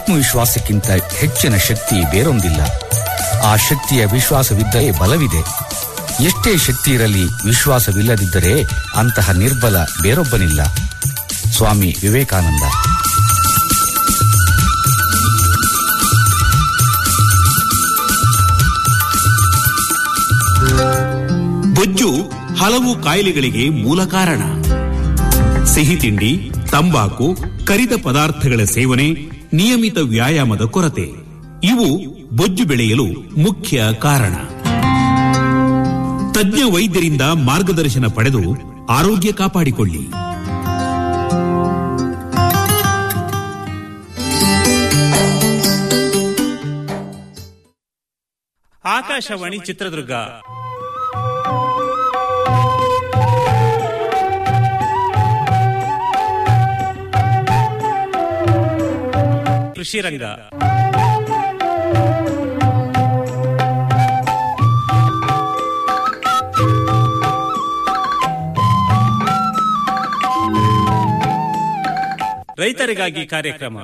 ಆತ್ಮವಿಶ್ವಾಸಕ್ಕಿಂತ ಹೆಚ್ಚಿನ ಶಕ್ತಿ ಬೇರೊಂದಿಲ್ಲ ಆ ಶಕ್ತಿಯ ವಿಶ್ವಾಸವಿದ್ದರೆ ಬಲವಿದೆ ಎಷ್ಟೇ ಶಕ್ತಿ ಇರಲಿ ವಿಶ್ವಾಸವಿಲ್ಲದಿದ್ದರೆ ಅಂತಹ ನಿರ್ಬಲ ಬೇರೊಬ್ಬನಿಲ್ಲ ಸ್ವಾಮಿ ವಿವೇಕಾನಂದ ಬೊಜ್ಜು ಹಲವು ಕಾಯಿಲೆಗಳಿಗೆ ಮೂಲ ಕಾರಣ ಸಿಹಿ ತಿಂಡಿ ತಂಬಾಕು ಕರಿದ ಪದಾರ್ಥಗಳ ಸೇವನೆ ನಿಯಮಿತ ವ್ಯಾಯಾಮದ ಕೊರತೆ ಇವು ಬೊಜ್ಜು ಬೆಳೆಯಲು ಮುಖ್ಯ ಕಾರಣ ತಜ್ಞ ವೈದ್ಯರಿಂದ ಮಾರ್ಗದರ್ಶನ ಪಡೆದು ಆರೋಗ್ಯ ಕಾಪಾಡಿಕೊಳ್ಳಿ ಆಕಾಶವಾಣಿ ಚಿತ್ರದುರ್ಗ ಕೃಷಿ ರಂಗ ರೈತರಿಗಾಗಿ ಕಾರ್ಯಕ್ರಮ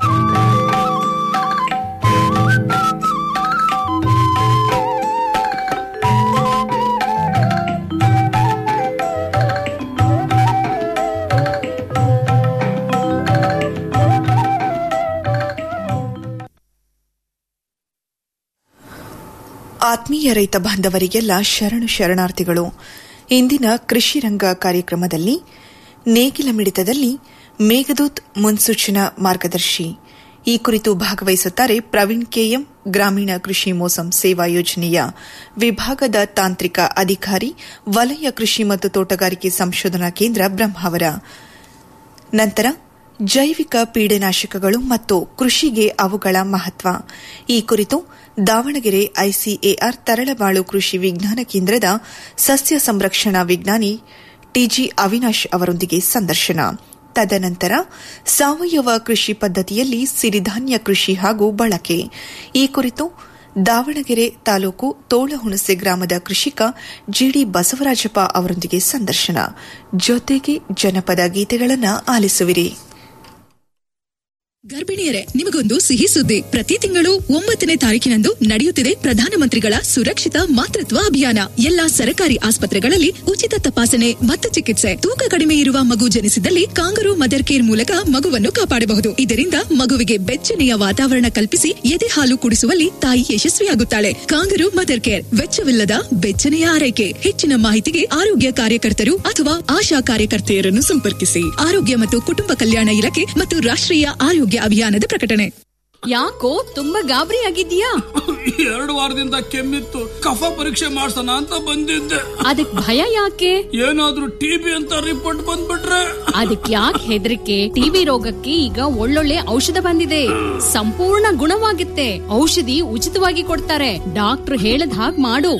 ಆತ್ಮೀಯ ರೈತ ಬಾಂಧವರಿಗೆಲ್ಲ ಶರಣು ಶರಣಾರ್ಥಿಗಳು ಇಂದಿನ ಕೃಷಿ ರಂಗ ಕಾರ್ಯಕ್ರಮದಲ್ಲಿ ನೇಗಿಲ ಮಿಡಿತದಲ್ಲಿ ಮೇಘದೂತ್ ಮುನ್ಸೂಚನಾ ಮಾರ್ಗದರ್ಶಿ ಈ ಕುರಿತು ಭಾಗವಹಿಸುತ್ತಾರೆ ಪ್ರವೀಣ್ ಕೆಎಂ ಗ್ರಾಮೀಣ ಕೃಷಿ ಮೋಸಂ ಸೇವಾ ಯೋಜನೆಯ ವಿಭಾಗದ ತಾಂತ್ರಿಕ ಅಧಿಕಾರಿ ವಲಯ ಕೃಷಿ ಮತ್ತು ತೋಟಗಾರಿಕೆ ಸಂಶೋಧನಾ ಕೇಂದ್ರ ಬ್ರಹ್ಮಾವರ ನಂತರ ಜೈವಿಕ ಪೀಡನಾಶಕಗಳು ಮತ್ತು ಕೃಷಿಗೆ ಅವುಗಳ ಮಹತ್ವ ಈ ಕುರಿತು ದಾವಣಗೆರೆ ಐಸಿಎಆರ್ ತರಳಬಾಳು ಕೃಷಿ ವಿಜ್ಞಾನ ಕೇಂದ್ರದ ಸಸ್ಯ ಸಂರಕ್ಷಣಾ ವಿಜ್ಞಾನಿ ಟಿಜಿ ಅವಿನಾಶ್ ಅವರೊಂದಿಗೆ ಸಂದರ್ಶನ ತದನಂತರ ಸಾವಯವ ಕೃಷಿ ಪದ್ದತಿಯಲ್ಲಿ ಸಿರಿಧಾನ್ಯ ಕೃಷಿ ಹಾಗೂ ಬಳಕೆ ಈ ಕುರಿತು ದಾವಣಗೆರೆ ತಾಲೂಕು ತೋಳಹುಣಸೆ ಗ್ರಾಮದ ಕೃಷಿಕ ಜಿಡಿ ಬಸವರಾಜಪ್ಪ ಅವರೊಂದಿಗೆ ಸಂದರ್ಶನ ಜೊತೆಗೆ ಜನಪದ ಗೀತೆಗಳನ್ನು ಆಲಿಸುವಿರಿ ಗರ್ಭಿಣಿಯರೇ ನಿಮಗೊಂದು ಸಿಹಿ ಸುದ್ದಿ ಪ್ರತಿ ತಿಂಗಳು ಒಂಬತ್ತನೇ ತಾರೀಕಿನಂದು ನಡೆಯುತ್ತಿದೆ ಪ್ರಧಾನಮಂತ್ರಿಗಳ ಸುರಕ್ಷಿತ ಮಾತೃತ್ವ ಅಭಿಯಾನ ಎಲ್ಲಾ ಸರ್ಕಾರಿ ಆಸ್ಪತ್ರೆಗಳಲ್ಲಿ ಉಚಿತ ತಪಾಸಣೆ ಮತ್ತು ಚಿಕಿತ್ಸೆ ತೂಕ ಕಡಿಮೆ ಇರುವ ಮಗು ಜನಿಸಿದಲ್ಲಿ ಕಾಂಗರು ಮದರ್ ಕೇರ್ ಮೂಲಕ ಮಗುವನ್ನು ಕಾಪಾಡಬಹುದು ಇದರಿಂದ ಮಗುವಿಗೆ ಬೆಚ್ಚನೆಯ ವಾತಾವರಣ ಕಲ್ಪಿಸಿ ಎದೆ ಹಾಲು ಕುಡಿಸುವಲ್ಲಿ ತಾಯಿ ಯಶಸ್ವಿಯಾಗುತ್ತಾಳೆ ಕಾಂಗರು ಮದರ್ ಕೇರ್ ವೆಚ್ಚವಿಲ್ಲದ ಬೆಚ್ಚನೆಯ ಆರೈಕೆ ಹೆಚ್ಚಿನ ಮಾಹಿತಿಗೆ ಆರೋಗ್ಯ ಕಾರ್ಯಕರ್ತರು ಅಥವಾ ಆಶಾ ಕಾರ್ಯಕರ್ತೆಯರನ್ನು ಸಂಪರ್ಕಿಸಿ ಆರೋಗ್ಯ ಮತ್ತು ಕುಟುಂಬ ಕಲ್ಯಾಣ ಇಲಾಖೆ ಮತ್ತು ರಾಷ್ಟ್ರೀಯ ಆರೋಗ್ಯ ಅಭಿಯಾನದ ಪ್ರಕಟಣೆ ಯಾಕೋ ತುಂಬಾ ಗಾಬರಿ ಆಗಿದ್ಯಾ ಎರಡು ವಾರದಿಂದ ಕೆಮ್ಮಿತ್ತು ಕಫ ಪರೀಕ್ಷೆ ಮಾಡ್ಸೋಣ ಅಂತ ಬಂದಿದ್ದೆ ಅದಕ್ ಭಯ ಯಾಕೆ ಏನಾದ್ರೂ ಟಿಬಿ ಅಂತ ರಿಪೋರ್ಟ್ ಬಂದ್ಬಿಟ್ರೆ ಅದಕ್ ಯಾಕೆ ಹೆದರಿಕೆ ಟಿಬಿ ರೋಗಕ್ಕೆ ಈಗ ಒಳ್ಳೊಳ್ಳೆ ಔಷಧ ಬಂದಿದೆ ಸಂಪೂರ್ಣ ಗುಣವಾಗುತ್ತೆ ಔಷಧಿ ಉಚಿತವಾಗಿ ಕೊಡ್ತಾರೆ ಡಾಕ್ಟರ್ ಹೇಳದ್ ಹಾಗ್ ಮಾಡು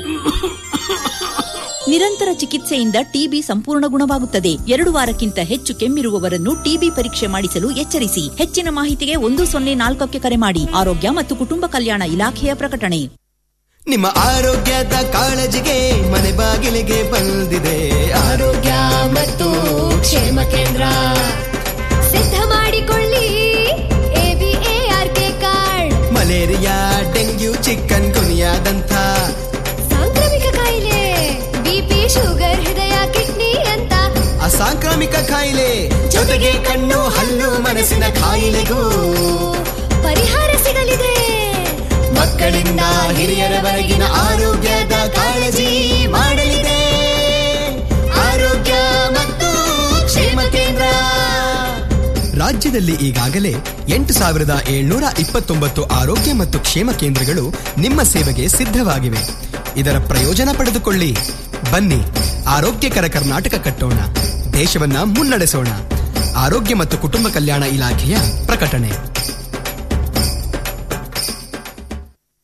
ನಿರಂತರ ಚಿಕಿತ್ಸೆಯಿಂದ ಟಿಬಿ ಸಂಪೂರ್ಣ ಗುಣವಾಗುತ್ತದೆ ಎರಡು ವಾರಕ್ಕಿಂತ ಹೆಚ್ಚು ಕೆಮ್ಮಿರುವವರನ್ನು ಟಿಬಿ ಪರೀಕ್ಷೆ ಮಾಡಿಸಲು ಎಚ್ಚರಿಸಿ ಹೆಚ್ಚಿನ ಮಾಹಿತಿಗೆ ಒಂದು ಸೊನ್ನೆ ನಾಲ್ಕಕ್ಕೆ ಕರೆ ಮಾಡಿ ಆರೋಗ್ಯ ಮತ್ತು ಕುಟುಂಬ ಕಲ್ಯಾಣ ಇಲಾಖೆಯ ಪ್ರಕಟಣೆ ನಿಮ್ಮ ಆರೋಗ್ಯದ ಕಾಳಜಿಗೆ ಮನೆ ಬಾಗಿಲಿಗೆ ಬಂದಿದೆ ಆರೋಗ್ಯ ಮತ್ತು ಕ್ಷೇಮ ಕೇಂದ್ರ ಸಿದ್ಧ ಮಾಡಿಕೊಳ್ಳಿ ಎಬಿಎಆರ್ಕೆ ಕಾರ್ಡ್ ಮಲೇರಿಯಾ ಡೆಂಗ್ಯೂ ಚಿಕನ್ ಗುನಿಯಾದಂಥ ಸಾಂಕ್ರಾಮಿಕ ಕಾಯಿಲೆ ಬಿಪಿ ಶುಗರ್ ಹೃದಯ ಕಿಡ್ನಿ ಅಂತ ಅಸಾಂಕ್ರಾಮಿಕ ಕಾಯಿಲೆ ಜೊತೆಗೆ ಕಣ್ಣು ಹಲ್ಲು ಮನಸ್ಸಿನ ಕಾಯಿಲೆಗೂ ಪರಿಹಾರ ಸಿಗಲಿದೆ ಮಕ್ಕಳಿಂದ ಹಿರಿಯರವರೆಗಿನ ಆರೋಗ್ಯದ ಕಾಳಜಿ ಮಾಡಲಿದೆ ಆರೋಗ್ಯ ಮತ್ತು ಕ್ಷೇಮ ಕೇಂದ್ರ ರಾಜ್ಯದಲ್ಲಿ ಈಗಾಗಲೇ ಎಂಟು ಸಾವಿರದ ಏಳ್ನೂರ ಇಪ್ಪತ್ತೊಂಬತ್ತು ಆರೋಗ್ಯ ಮತ್ತು ಕ್ಷೇಮ ಕೇಂದ್ರಗಳು ನಿಮ್ಮ ಸೇವೆಗೆ ಸಿದ್ಧವಾಗಿವೆ ಇದರ ಪ್ರಯೋಜನ ಪಡೆದುಕೊಳ್ಳಿ ಬನ್ನಿ ಆರೋಗ್ಯಕರ ಕರ್ನಾಟಕ ಕಟ್ಟೋಣ ದೇಶವನ್ನ ಮುನ್ನಡೆಸೋಣ ಆರೋಗ್ಯ ಮತ್ತು ಕುಟುಂಬ ಕಲ್ಯಾಣ ಇಲಾಖೆಯ ಪ್ರಕಟಣೆ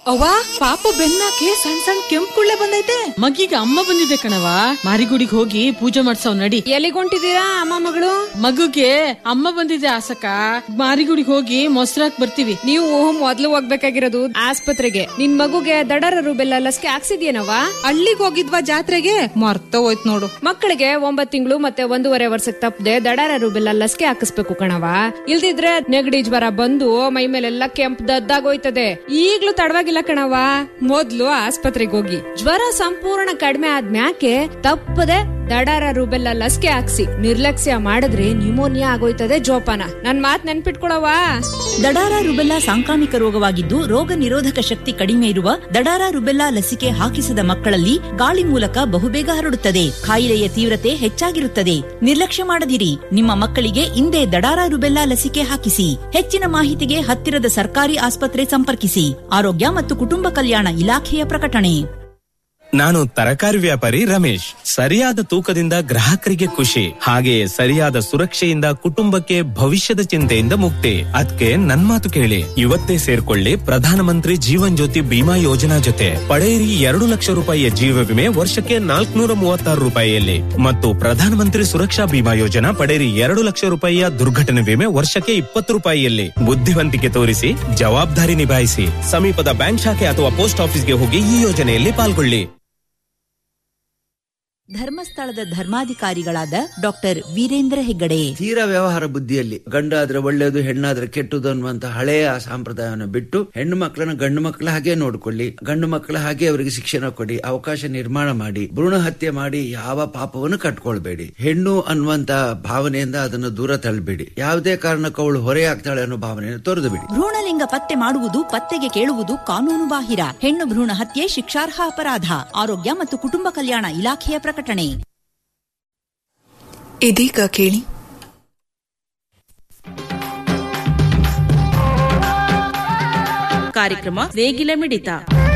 ಅವ್ವ ಪಾಪ ಬೆನ್ನಾಕೆ ಸಣ್ಣ ಸಣ್ಣ ಕೆಂಪು ಕುಳ್ಳೆ ಬಂದೈತೆ ಮಗಿಗ ಅಮ್ಮ ಬಂದಿದೆ ಕಣವ ಮಾರಿಗುಡಿಗೆ ಹೋಗಿ ಪೂಜೆ ಮಾಡ್ಸವ್ ನಡಿ ಎಲ್ಲಿಗೊಂಟಿದ್ದೀರಾ ಅಮ್ಮ ಮಗಳು ಮಗುಗೆ ಅಮ್ಮ ಬಂದಿದೆ ಆಸಕ ಮಾರಿಗುಡಿಗೆ ಹೋಗಿ ಮೊಸರಾಕ್ ಬರ್ತೀವಿ ನೀವು ಮೊದ್ಲು ಹೋಗ್ಬೇಕಾಗಿರೋದು ಆಸ್ಪತ್ರೆಗೆ ನಿನ್ ಮಗುಗೆ ದಡರ ರುಬೆಲ್ಲ ಲಸಿಕೆ ಹಾಕ್ಸಿದ್ಯೇನವ ಅಲ್ಲಿಗೆ ಹೋಗಿದ್ವಾ ಜಾತ್ರೆಗೆ ಮರ್ತ ಹೋಯ್ತು ನೋಡು ಮಕ್ಕಳಿಗೆ ಒಂಬತ್ ತಿಂಗಳು ಮತ್ತೆ ಒಂದೂವರೆ ವರ್ಷಕ್ಕೆ ತಪ್ಪದೆ ದಡರ ರುಬೆಲ್ಲ ಲಸಿಕೆ ಹಾಕಿಸ್ಬೇಕು ಕಣವ ಇಲ್ದಿದ್ರೆ ನೆಗಡಿ ಜ್ವರ ಬಂದು ಮೈ ಮೇಲೆಲ್ಲ ಕೆಂಪ್ ದದ್ದಾಗೋಯ್ತದೆ ಈಗ್ಲೂ ತಡವಾಗಿಲ್ಲ ಕಣವ ಮೊದ್ಲು ಆಸ್ಪತ್ರೆಗೆ ಹೋಗಿ ಜ್ವರ ಸಂಪೂರ್ಣ ಕಡಿಮೆ ಆದ್ಮ್ಯಾಕೆ ತಪ್ಪದೆ ದಡಾರ ರುಬೆಲ್ಲ ಲಸಿಕೆ ಹಾಕ್ಸಿ ನಿರ್ಲಕ್ಷ್ಯ ಮಾಡಿದ್ರೆ ನ್ಯೂಮೋನಿಯಾ ಆಗೋಯ್ತದೆ ಜೋಪಾನ ನನ್ ಮಾತ್ ನೆನ್ಪಿಟ್ಕೊಳವಾ ದಡಾರ ರುಬೆಲ್ಲಾ ಸಾಂಕ್ರಾಮಿಕ ರೋಗವಾಗಿದ್ದು ರೋಗ ನಿರೋಧಕ ಶಕ್ತಿ ಕಡಿಮೆ ಇರುವ ದಡಾರ ರುಬೆಲ್ಲಾ ಲಸಿಕೆ ಹಾಕಿಸದ ಮಕ್ಕಳಲ್ಲಿ ಗಾಳಿ ಮೂಲಕ ಬಹುಬೇಗ ಹರಡುತ್ತದೆ ಕಾಯಿಲೆಯ ತೀವ್ರತೆ ಹೆಚ್ಚಾಗಿರುತ್ತದೆ ನಿರ್ಲಕ್ಷ್ಯ ಮಾಡದಿರಿ ನಿಮ್ಮ ಮಕ್ಕಳಿಗೆ ಇಂದೇ ದಡಾರ ರುಬೆಲ್ಲಾ ಲಸಿಕೆ ಹಾಕಿಸಿ ಹೆಚ್ಚಿನ ಮಾಹಿತಿಗೆ ಹತ್ತಿರದ ಸರ್ಕಾರಿ ಆಸ್ಪತ್ರೆ ಸಂಪರ್ಕಿಸಿ ಆರೋಗ್ಯ ಮತ್ತು ಕುಟುಂಬ ಕಲ್ಯಾಣ ಇಲಾಖೆಯ ಪ್ರಕಟಣೆ ನಾನು ತರಕಾರಿ ವ್ಯಾಪಾರಿ ರಮೇಶ್ ಸರಿಯಾದ ತೂಕದಿಂದ ಗ್ರಾಹಕರಿಗೆ ಖುಷಿ ಹಾಗೆಯೇ ಸರಿಯಾದ ಸುರಕ್ಷೆಯಿಂದ ಕುಟುಂಬಕ್ಕೆ ಭವಿಷ್ಯದ ಚಿಂತೆಯಿಂದ ಮುಕ್ತಿ ಅದಕ್ಕೆ ನನ್ ಮಾತು ಕೇಳಿ ಇವತ್ತೇ ಸೇರ್ಕೊಳ್ಳಿ ಪ್ರಧಾನಮಂತ್ರಿ ಜೀವನ್ ಜ್ಯೋತಿ ಬಿಮಾ ಯೋಜನಾ ಜೊತೆ ಪಡೆಯಿರಿ ಎರಡು ಲಕ್ಷ ರೂಪಾಯಿಯ ಜೀವ ವಿಮೆ ವರ್ಷಕ್ಕೆ ನಾಲ್ಕುನೂರ ಮೂವತ್ತಾರು ರೂಪಾಯಿಯಲ್ಲಿ ಮತ್ತು ಪ್ರಧಾನಮಂತ್ರಿ ಸುರಕ್ಷಾ ಬಿಮಾ ಯೋಜನಾ ಪಡೆಯಿರಿ ಎರಡು ಲಕ್ಷ ರೂಪಾಯಿಯ ದುರ್ಘಟನೆ ವಿಮೆ ವರ್ಷಕ್ಕೆ ಇಪ್ಪತ್ತು ರೂಪಾಯಿಯಲ್ಲಿ ಬುದ್ಧಿವಂತಿಕೆ ತೋರಿಸಿ ಜವಾಬ್ದಾರಿ ನಿಭಾಯಿಸಿ ಸಮೀಪದ ಬ್ಯಾಂಕ್ ಶಾಖೆ ಅಥವಾ ಪೋಸ್ಟ್ ಆಫೀಸ್ಗೆ ಹೋಗಿ ಈ ಯೋಜನೆಯಲ್ಲಿ ಪಾಲ್ಗೊಳ್ಳಿ ಧರ್ಮಸ್ಥಳದ ಧರ್ಮಾಧಿಕಾರಿಗಳಾದ ಡಾಕ್ಟರ್ ವೀರೇಂದ್ರ ಹೆಗ್ಗಡೆ ತೀರಾ ವ್ಯವಹಾರ ಬುದ್ಧಿಯಲ್ಲಿ ಗಂಡಾದ್ರೆ ಒಳ್ಳೇದು ಹೆಣ್ಣಾದ್ರೆ ಕೆಟ್ಟದು ಅನ್ನುವಂತ ಹಳೆಯ ಸಂಪ್ರದಾಯವನ್ನು ಬಿಟ್ಟು ಹೆಣ್ಣು ಮಕ್ಕಳನ್ನ ಗಂಡು ಮಕ್ಕಳ ಹಾಗೆ ನೋಡ್ಕೊಳ್ಳಿ ಗಂಡು ಮಕ್ಕಳ ಹಾಗೆ ಅವರಿಗೆ ಶಿಕ್ಷಣ ಕೊಡಿ ಅವಕಾಶ ನಿರ್ಮಾಣ ಮಾಡಿ ಭ್ರೂಣ ಹತ್ಯೆ ಮಾಡಿ ಯಾವ ಪಾಪವನ್ನು ಕಟ್ಕೊಳ್ಬೇಡಿ ಹೆಣ್ಣು ಅನ್ನುವಂತ ಭಾವನೆಯಿಂದ ಅದನ್ನು ದೂರ ತಳ್ಳಬೇಡಿ ಯಾವುದೇ ಕಾರಣಕ್ಕೂ ಅವಳು ಹೊರೆಯಾಗ್ತಾಳೆ ಅನ್ನೋ ಭಾವನೆಯನ್ನು ತೊರೆದು ಬಿಡಿ ಭ್ರೂಣಲಿಂಗ ಪತ್ತೆ ಮಾಡುವುದು ಪತ್ತೆಗೆ ಕೇಳುವುದು ಕಾನೂನು ಬಾಹಿರ ಹೆಣ್ಣು ಭ್ರೂಣ ಹತ್ಯೆ ಶಿಕ್ಷಾರ್ಹ ಅಪರಾಧ ಆರೋಗ್ಯ ಮತ್ತು ಕುಟುಂಬ ಕಲ್ಯಾಣ ಇಲಾಖೆಯ ಪ್ರಕಟಣೆ ಇದೀಗ ಕೇಳಿ ಕಾರ್ಯಕ್ರಮ ನೇಗಿಲ ಮಿಡಿತ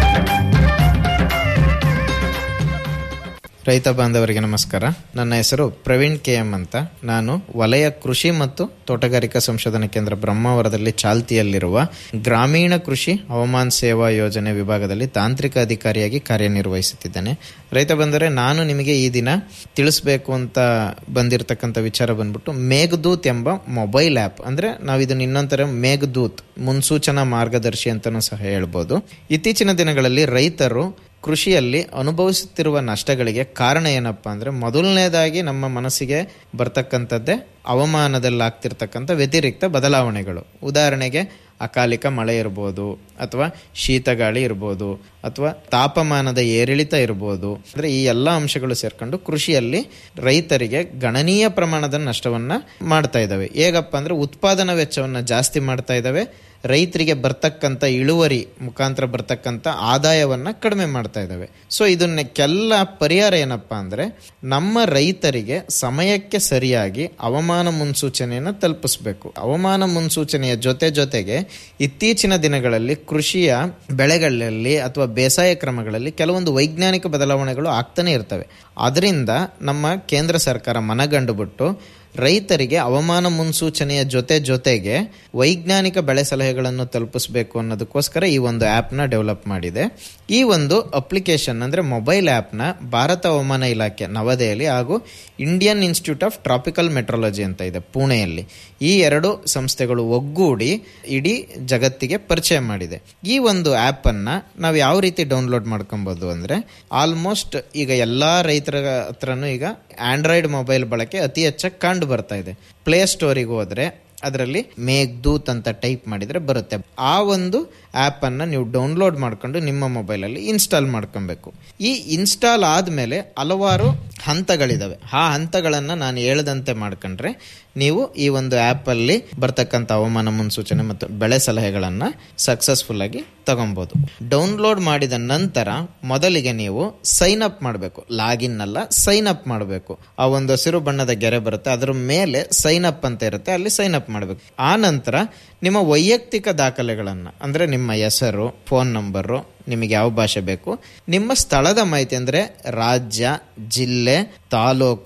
ರೈತ ಬಾಂಧವರಿಗೆ ನಮಸ್ಕಾರ ನನ್ನ ಹೆಸರು ಪ್ರವೀಣ್ ಕೆ ಎಂ ಅಂತ ನಾನು ವಲಯ ಕೃಷಿ ಮತ್ತು ತೋಟಗಾರಿಕಾ ಸಂಶೋಧನಾ ಕೇಂದ್ರ ಬ್ರಹ್ಮಾವರದಲ್ಲಿ ಚಾಲ್ತಿಯಲ್ಲಿರುವ ಗ್ರಾಮೀಣ ಕೃಷಿ ಹವಾಮಾನ ಸೇವಾ ಯೋಜನೆ ವಿಭಾಗದಲ್ಲಿ ತಾಂತ್ರಿಕ ಅಧಿಕಾರಿಯಾಗಿ ಕಾರ್ಯನಿರ್ವಹಿಸುತ್ತಿದ್ದೇನೆ ರೈತ ಬಂದರೆ ನಾನು ನಿಮಗೆ ಈ ದಿನ ತಿಳಿಸ್ಬೇಕು ಅಂತ ಬಂದಿರತಕ್ಕಂಥ ವಿಚಾರ ಬಂದ್ಬಿಟ್ಟು ಮೇಘದೂತ್ ಎಂಬ ಮೊಬೈಲ್ ಆ್ಯಪ್ ಅಂದರೆ ನಾವು ಇದನ್ನ ಇನ್ನೊಂಥರ ಮೇಘದೂತ್ ಮುನ್ಸೂಚನಾ ಮಾರ್ಗದರ್ಶಿ ಅಂತಲೂ ಸಹ ಹೇಳ್ಬೋದು ಇತ್ತೀಚಿನ ದಿನಗಳಲ್ಲಿ ರೈತರು ಕೃಷಿಯಲ್ಲಿ ಅನುಭವಿಸುತ್ತಿರುವ ನಷ್ಟಗಳಿಗೆ ಕಾರಣ ಏನಪ್ಪ ಅಂದರೆ ಮೊದಲನೇದಾಗಿ ನಮ್ಮ ಮನಸ್ಸಿಗೆ ಬರ್ತಕ್ಕಂಥದ್ದೇ ಹವಾಮಾನದಲ್ಲಿ ಆಗ್ತಿರ್ತಕ್ಕಂಥ ವ್ಯತಿರಿಕ್ತ ಬದಲಾವಣೆಗಳು ಉದಾಹರಣೆಗೆ ಅಕಾಲಿಕ ಮಳೆ ಇರ್ಬೋದು ಅಥವಾ ಶೀತಗಾಳಿ ಇರ್ಬೋದು ಅಥವಾ ತಾಪಮಾನದ ಏರಿಳಿತ ಇರ್ಬೋದು ಅಂದರೆ ಈ ಎಲ್ಲ ಅಂಶಗಳು ಸೇರ್ಕೊಂಡು ಕೃಷಿಯಲ್ಲಿ ರೈತರಿಗೆ ಗಣನೀಯ ಪ್ರಮಾಣದ ನಷ್ಟವನ್ನು ಮಾಡ್ತಾ ಇದ್ದಾವೆ ಹೇಗಪ್ಪ ಅಂದರೆ ಉತ್ಪಾದನಾ ವೆಚ್ಚವನ್ನು ಜಾಸ್ತಿ ಮಾಡ್ತಾ ಇದ್ದಾವೆ ರೈತರಿಗೆ ಬರ್ತಕ್ಕಂಥ ಇಳುವರಿ ಮುಖಾಂತರ ಬರ್ತಕ್ಕಂಥ ಆದಾಯವನ್ನು ಕಡಿಮೆ ಮಾಡ್ತಾ ಇದ್ದಾವೆ ಸೊ ಇದನ್ನೆಲ್ಲ ಪರಿಹಾರ ಏನಪ್ಪ ಅಂದರೆ ನಮ್ಮ ರೈತರಿಗೆ ಸಮಯಕ್ಕೆ ಸರಿಯಾಗಿ ಹವಾಮಾನ ಮುನ್ಸೂಚನೆಯನ್ನು ತಲುಪಿಸ್ಬೇಕು ಹವಾಮಾನ ಮುನ್ಸೂಚನೆಯ ಜೊತೆ ಜೊತೆಗೆ ಇತ್ತೀಚಿನ ದಿನಗಳಲ್ಲಿ ಕೃಷಿಯ ಬೆಳೆಗಳಲ್ಲಿ ಅಥವಾ ಬೇಸಾಯ ಕ್ರಮಗಳಲ್ಲಿ ಕೆಲವೊಂದು ವೈಜ್ಞಾನಿಕ ಬದಲಾವಣೆಗಳು ಆಗ್ತಾನೆ ಇರ್ತವೆ ಅದರಿಂದ ನಮ್ಮ ಕೇಂದ್ರ ಸರ್ಕಾರ ಮನಗಂಡುಬಿಟ್ಟು ರೈತರಿಗೆ ಹವಾಮಾನ ಮುನ್ಸೂಚನೆಯ ಜೊತೆ ಜೊತೆಗೆ ವೈಜ್ಞಾನಿಕ ಬೆಳೆ ಸಲಹೆಗಳನ್ನು ತಲುಪಿಸಬೇಕು ಅನ್ನೋದಕ್ಕೋಸ್ಕರ ಈ ಒಂದು ಆ್ಯಪ್ನ ಡೆವಲಪ್ ಮಾಡಿದೆ ಈ ಒಂದು ಅಪ್ಲಿಕೇಶನ್ ಅಂದರೆ ಮೊಬೈಲ್ ಆ್ಯಪ್ನ ಭಾರತ ಹವಾಮಾನ ಇಲಾಖೆ ನವದೆಹಲಿ ಹಾಗೂ Indian Institute of Tropical Meteorology ಅಂತ ಇದೆ ಪುಣೆಯಲ್ಲಿ ಈ ಎರಡು ಸಂಸ್ಥೆಗಳು ಒಗ್ಗೂಡಿ ಇಡೀ ಜಗತ್ತಿಗೆ ಪರಿಚಯ ಮಾಡಿದೆ ಈ ಒಂದು ಆ್ಯಪನ್ನು ನಾವು ಯಾವ ರೀತಿ ಡೌನ್ಲೋಡ್ ಮಾಡ್ಕೊಬೋದು ಅಂದರೆ ಆಲ್ಮೋಸ್ಟ್ ಈಗ ಎಲ್ಲ ರೈತರ ಹತ್ರನೂ ಈಗ ಆಂಡ್ರಾಯ್ಡ್ ಮೊಬೈಲ್ ಬಳಕೆ ಅತಿ ಹೆಚ್ಚಾಗಿ ಕಂಡು ಬರ್ತಾ ಇದೆ ಪ್ಲೇ ಸ್ಟೋರಿಗೆ ಹೋದರೆ ಅದರಲ್ಲಿ ಮೇಘದೂತ್ ಅಂತ ಟೈಪ್ ಮಾಡಿದರೆ ಬರುತ್ತೆ ಆ ಒಂದು ಆ್ಯಪನ್ನು ನೀವು ಡೌನ್ಲೋಡ್ ಮಾಡ್ಕೊಂಡು ನಿಮ್ಮ ಮೊಬೈಲಲ್ಲಿ ಇನ್ಸ್ಟಾಲ್ ಮಾಡ್ಕೊಬೇಕು ಈ ಇನ್ಸ್ಟಾಲ್ ಆದಮೇಲೆ ಹಲವಾರು ಹಂತಗಳಿದಾವೆ ಆ ಹಂತಗಳನ್ನು ನಾನು ಹೇಳ್ದಂತೆ ಮಾಡ್ಕೊಂಡ್ರೆ ನೀವು ಈ ಒಂದು ಆ್ಯಪಲ್ಲಿ ಬರ್ತಕ್ಕಂಥ ಹವಾಮಾನ ಮುನ್ಸೂಚನೆ ಮತ್ತು ಬೆಳೆ ಸಲಹೆಗಳನ್ನು ಸಕ್ಸಸ್ಫುಲ್ ಆಗಿ ತಗೊಬೋದು ಡೌನ್ಲೋಡ್ ಮಾಡಿದ ನಂತರ ಮೊದಲಿಗೆ ನೀವು ಸೈನ್ ಅಪ್ ಮಾಡಬೇಕು ಲಾಗಿನ್ ಅಲ್ಲ ಸೈನ್ ಅಪ್ ಮಾಡಬೇಕು ಆ ಒಂದು ಹಸಿರು ಬಣ್ಣದ ಗೆರೆ ಬರುತ್ತೆ ಅದರ ಮೇಲೆ ಸೈನ್ ಅಪ್ ಅಂತ ಇರುತ್ತೆ ಅಲ್ಲಿ ಸೈನ್ ಅಪ್ ಮಾಡಬೇಕು ಆ ನಂತರ ನಿಮ್ಮ ವೈಯಕ್ತಿಕ ದಾಖಲೆಗಳನ್ನು ಅಂದರೆ ನಿಮ್ಮ ಹೆಸರು ಫೋನ್ ನಂಬರು ನಿಮಗೆ ಯಾವ ಭಾಷೆ ಬೇಕು ನಿಮ್ಮ ಸ್ಥಳದ ಮಾಹಿತಿ ಅಂದರೆ ರಾಜ್ಯ ಜಿಲ್ಲೆ ತಾಲೂಕು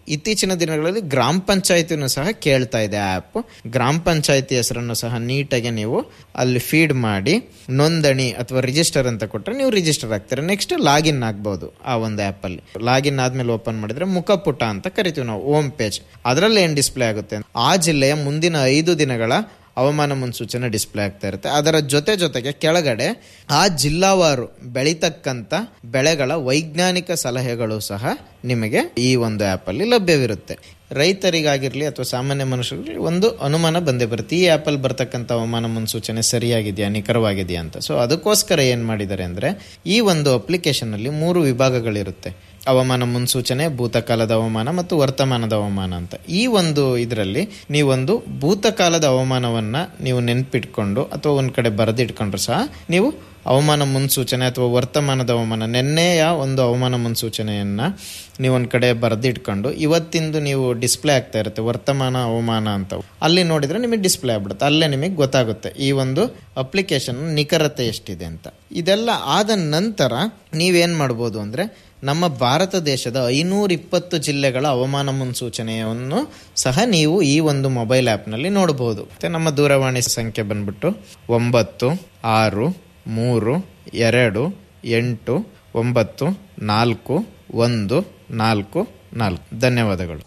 ಇತ್ತೀಚಿನ ದಿನಗಳಲ್ಲಿ ಗ್ರಾಮ ಪಂಚಾಯತಿನೂ ಸಹ ಕೇಳ್ತಾ ಇದೆ ಆ್ಯಪ್ ಗ್ರಾಮ ಪಂಚಾಯತಿ ಹೆಸರನ್ನು ಸಹ ನೀಟಾಗಿ ನೀವು ಅಲ್ಲಿ ಫೀಡ್ ಮಾಡಿ ನೋಂದಣಿ ಅಥವಾ ರಿಜಿಸ್ಟರ್ ಅಂತ ಕೊಟ್ಟರೆ ನೀವು ರಿಜಿಸ್ಟರ್ ಆಗ್ತೀರಾ ನೆಕ್ಸ್ಟ್ ಲಾಗಿನ್ ಆಗ್ಬೋದು ಆ ಒಂದು ಆ್ಯಪಲ್ಲಿ ಲಾಗಿನ್ ಆದ್ಮೇಲೆ ಓಪನ್ ಮಾಡಿದ್ರೆ ಮುಖಪುಟ ಅಂತ ಕರಿತೀವಿ ನಾವು ಹೋಮ್ ಪೇಜ್ ಅದರಲ್ಲಿ ಏನು ಡಿಸ್ಪ್ಲೇ ಆಗುತ್ತೆ ಆ ಜಿಲ್ಲೆಯ ಮುಂದಿನ ಐದು ದಿನಗಳ ಹವಾಮಾನ ಮುನ್ಸೂಚನೆ ಡಿಸ್ಪ್ಲೇ ಆಗ್ತಾ ಇರುತ್ತೆ ಅದರ ಜೊತೆ ಜೊತೆಗೆ ಕೆಳಗಡೆ ಆ ಜಿಲ್ಲಾವಾರು ಬೆಳೀತಕ್ಕಂಥ ಬೆಳೆಗಳ ವೈಜ್ಞಾನಿಕ ಸಲಹೆಗಳು ಸಹ ನಿಮಗೆ ಈ ಒಂದು ಆ್ಯಪಲ್ಲಿ ಲಭ್ಯವಿರುತ್ತೆ ರೈತರಿಗಾಗಿರ್ಲಿ ಅಥವಾ ಸಾಮಾನ್ಯ ಮನುಷ್ಯರಿಗೆ ಒಂದು ಅನುಮಾನ ಬಂದೇ ಬರುತ್ತೆ ಈ ಆ್ಯಪಲ್ಲಿ ಬರ್ತಕ್ಕಂಥ ಹವಾಮಾನ ಮುನ್ಸೂಚನೆ ಸರಿಯಾಗಿದೆಯಾ ನಿಖರವಾಗಿದೆಯಾ ಅಂತ ಸೊ ಅದಕ್ಕೋಸ್ಕರ ಏನು ಮಾಡಿದ್ದಾರೆ ಅಂದರೆ ಈ ಒಂದು ಅಪ್ಲಿಕೇಶನಲ್ಲಿ ಮೂರು ವಿಭಾಗಗಳಿರುತ್ತೆ ಹವಾಮಾನ ಮುನ್ಸೂಚನೆ ಭೂತಕಾಲದ ಹವಾಮಾನ ಮತ್ತು ವರ್ತಮಾನದ ಹವಾಮಾನ ಅಂತ ಈ ಒಂದು ಇದರಲ್ಲಿ ನೀವೊಂದು ಭೂತಕಾಲದ ಹವಾಮಾನವನ್ನ ನೀವು ನೆನ್ಪಿಟ್ಕೊಂಡು ಅಥವಾ ಒಂದ್ ಕಡೆ ಬರೆದಿಟ್ಕೊಂಡ್ರು ಸಹ ನೀವು ಹವಾಮಾನ ಮುನ್ಸೂಚನೆ ಅಥವಾ ವರ್ತಮಾನದ ಹವಾಮಾನ ನಿನ್ನೆಯ ಒಂದು ಹವಾಮಾನ ಮುನ್ಸೂಚನೆಯನ್ನ ನೀವು ಒಂದ್ ಕಡೆ ಬರೆದಿಟ್ಕೊಂಡು ಇವತ್ತಿಂದು ನೀವು ಡಿಸ್ಪ್ಲೇ ಆಗ್ತಾ ಇರುತ್ತೆ ವರ್ತಮಾನ ಹವಾಮಾನ ಅಂತ ಅಲ್ಲಿ ನೋಡಿದ್ರೆ ನಿಮಗೆ ಡಿಸ್ಪ್ಲೇ ಆಗ್ಬಿಡುತ್ತೆ ಅಲ್ಲೇ ನಿಮಗೆ ಗೊತ್ತಾಗುತ್ತೆ ಈ ಒಂದು ಅಪ್ಲಿಕೇಶನ್ ನಿಖರತೆ ಎಷ್ಟಿದೆ ಅಂತ ಇದೆಲ್ಲ ಆದ ನಂತರ ನೀವೇನ್ ಮಾಡ್ಬೋದು ಅಂದ್ರೆ ನಮ್ಮ ಭಾರತ ದೇಶದ ಐನೂರ ಇಪ್ಪತ್ತು ಜಿಲ್ಲೆಗಳ ಹವಾಮಾನ ಮುನ್ಸೂಚನೆಯನ್ನು ಸಹ ನೀವು ಈ ಒಂದು ಮೊಬೈಲ್ ಆ್ಯಪ್ನಲ್ಲಿ ನೋಡಬಹುದು ಮತ್ತೆ ನಮ್ಮ ದೂರವಾಣಿ ಸಂಖ್ಯೆ ಬಂದ್ಬಿಟ್ಟು ಒಂಬತ್ತು ಆರು ಮೂರು ಎರಡು ಎಂಟು ಒಂಬತ್ತು ನಾಲ್ಕು ಒಂದು ನಾಲ್ಕು ನಾಲ್ಕು ಧನ್ಯವಾದಗಳು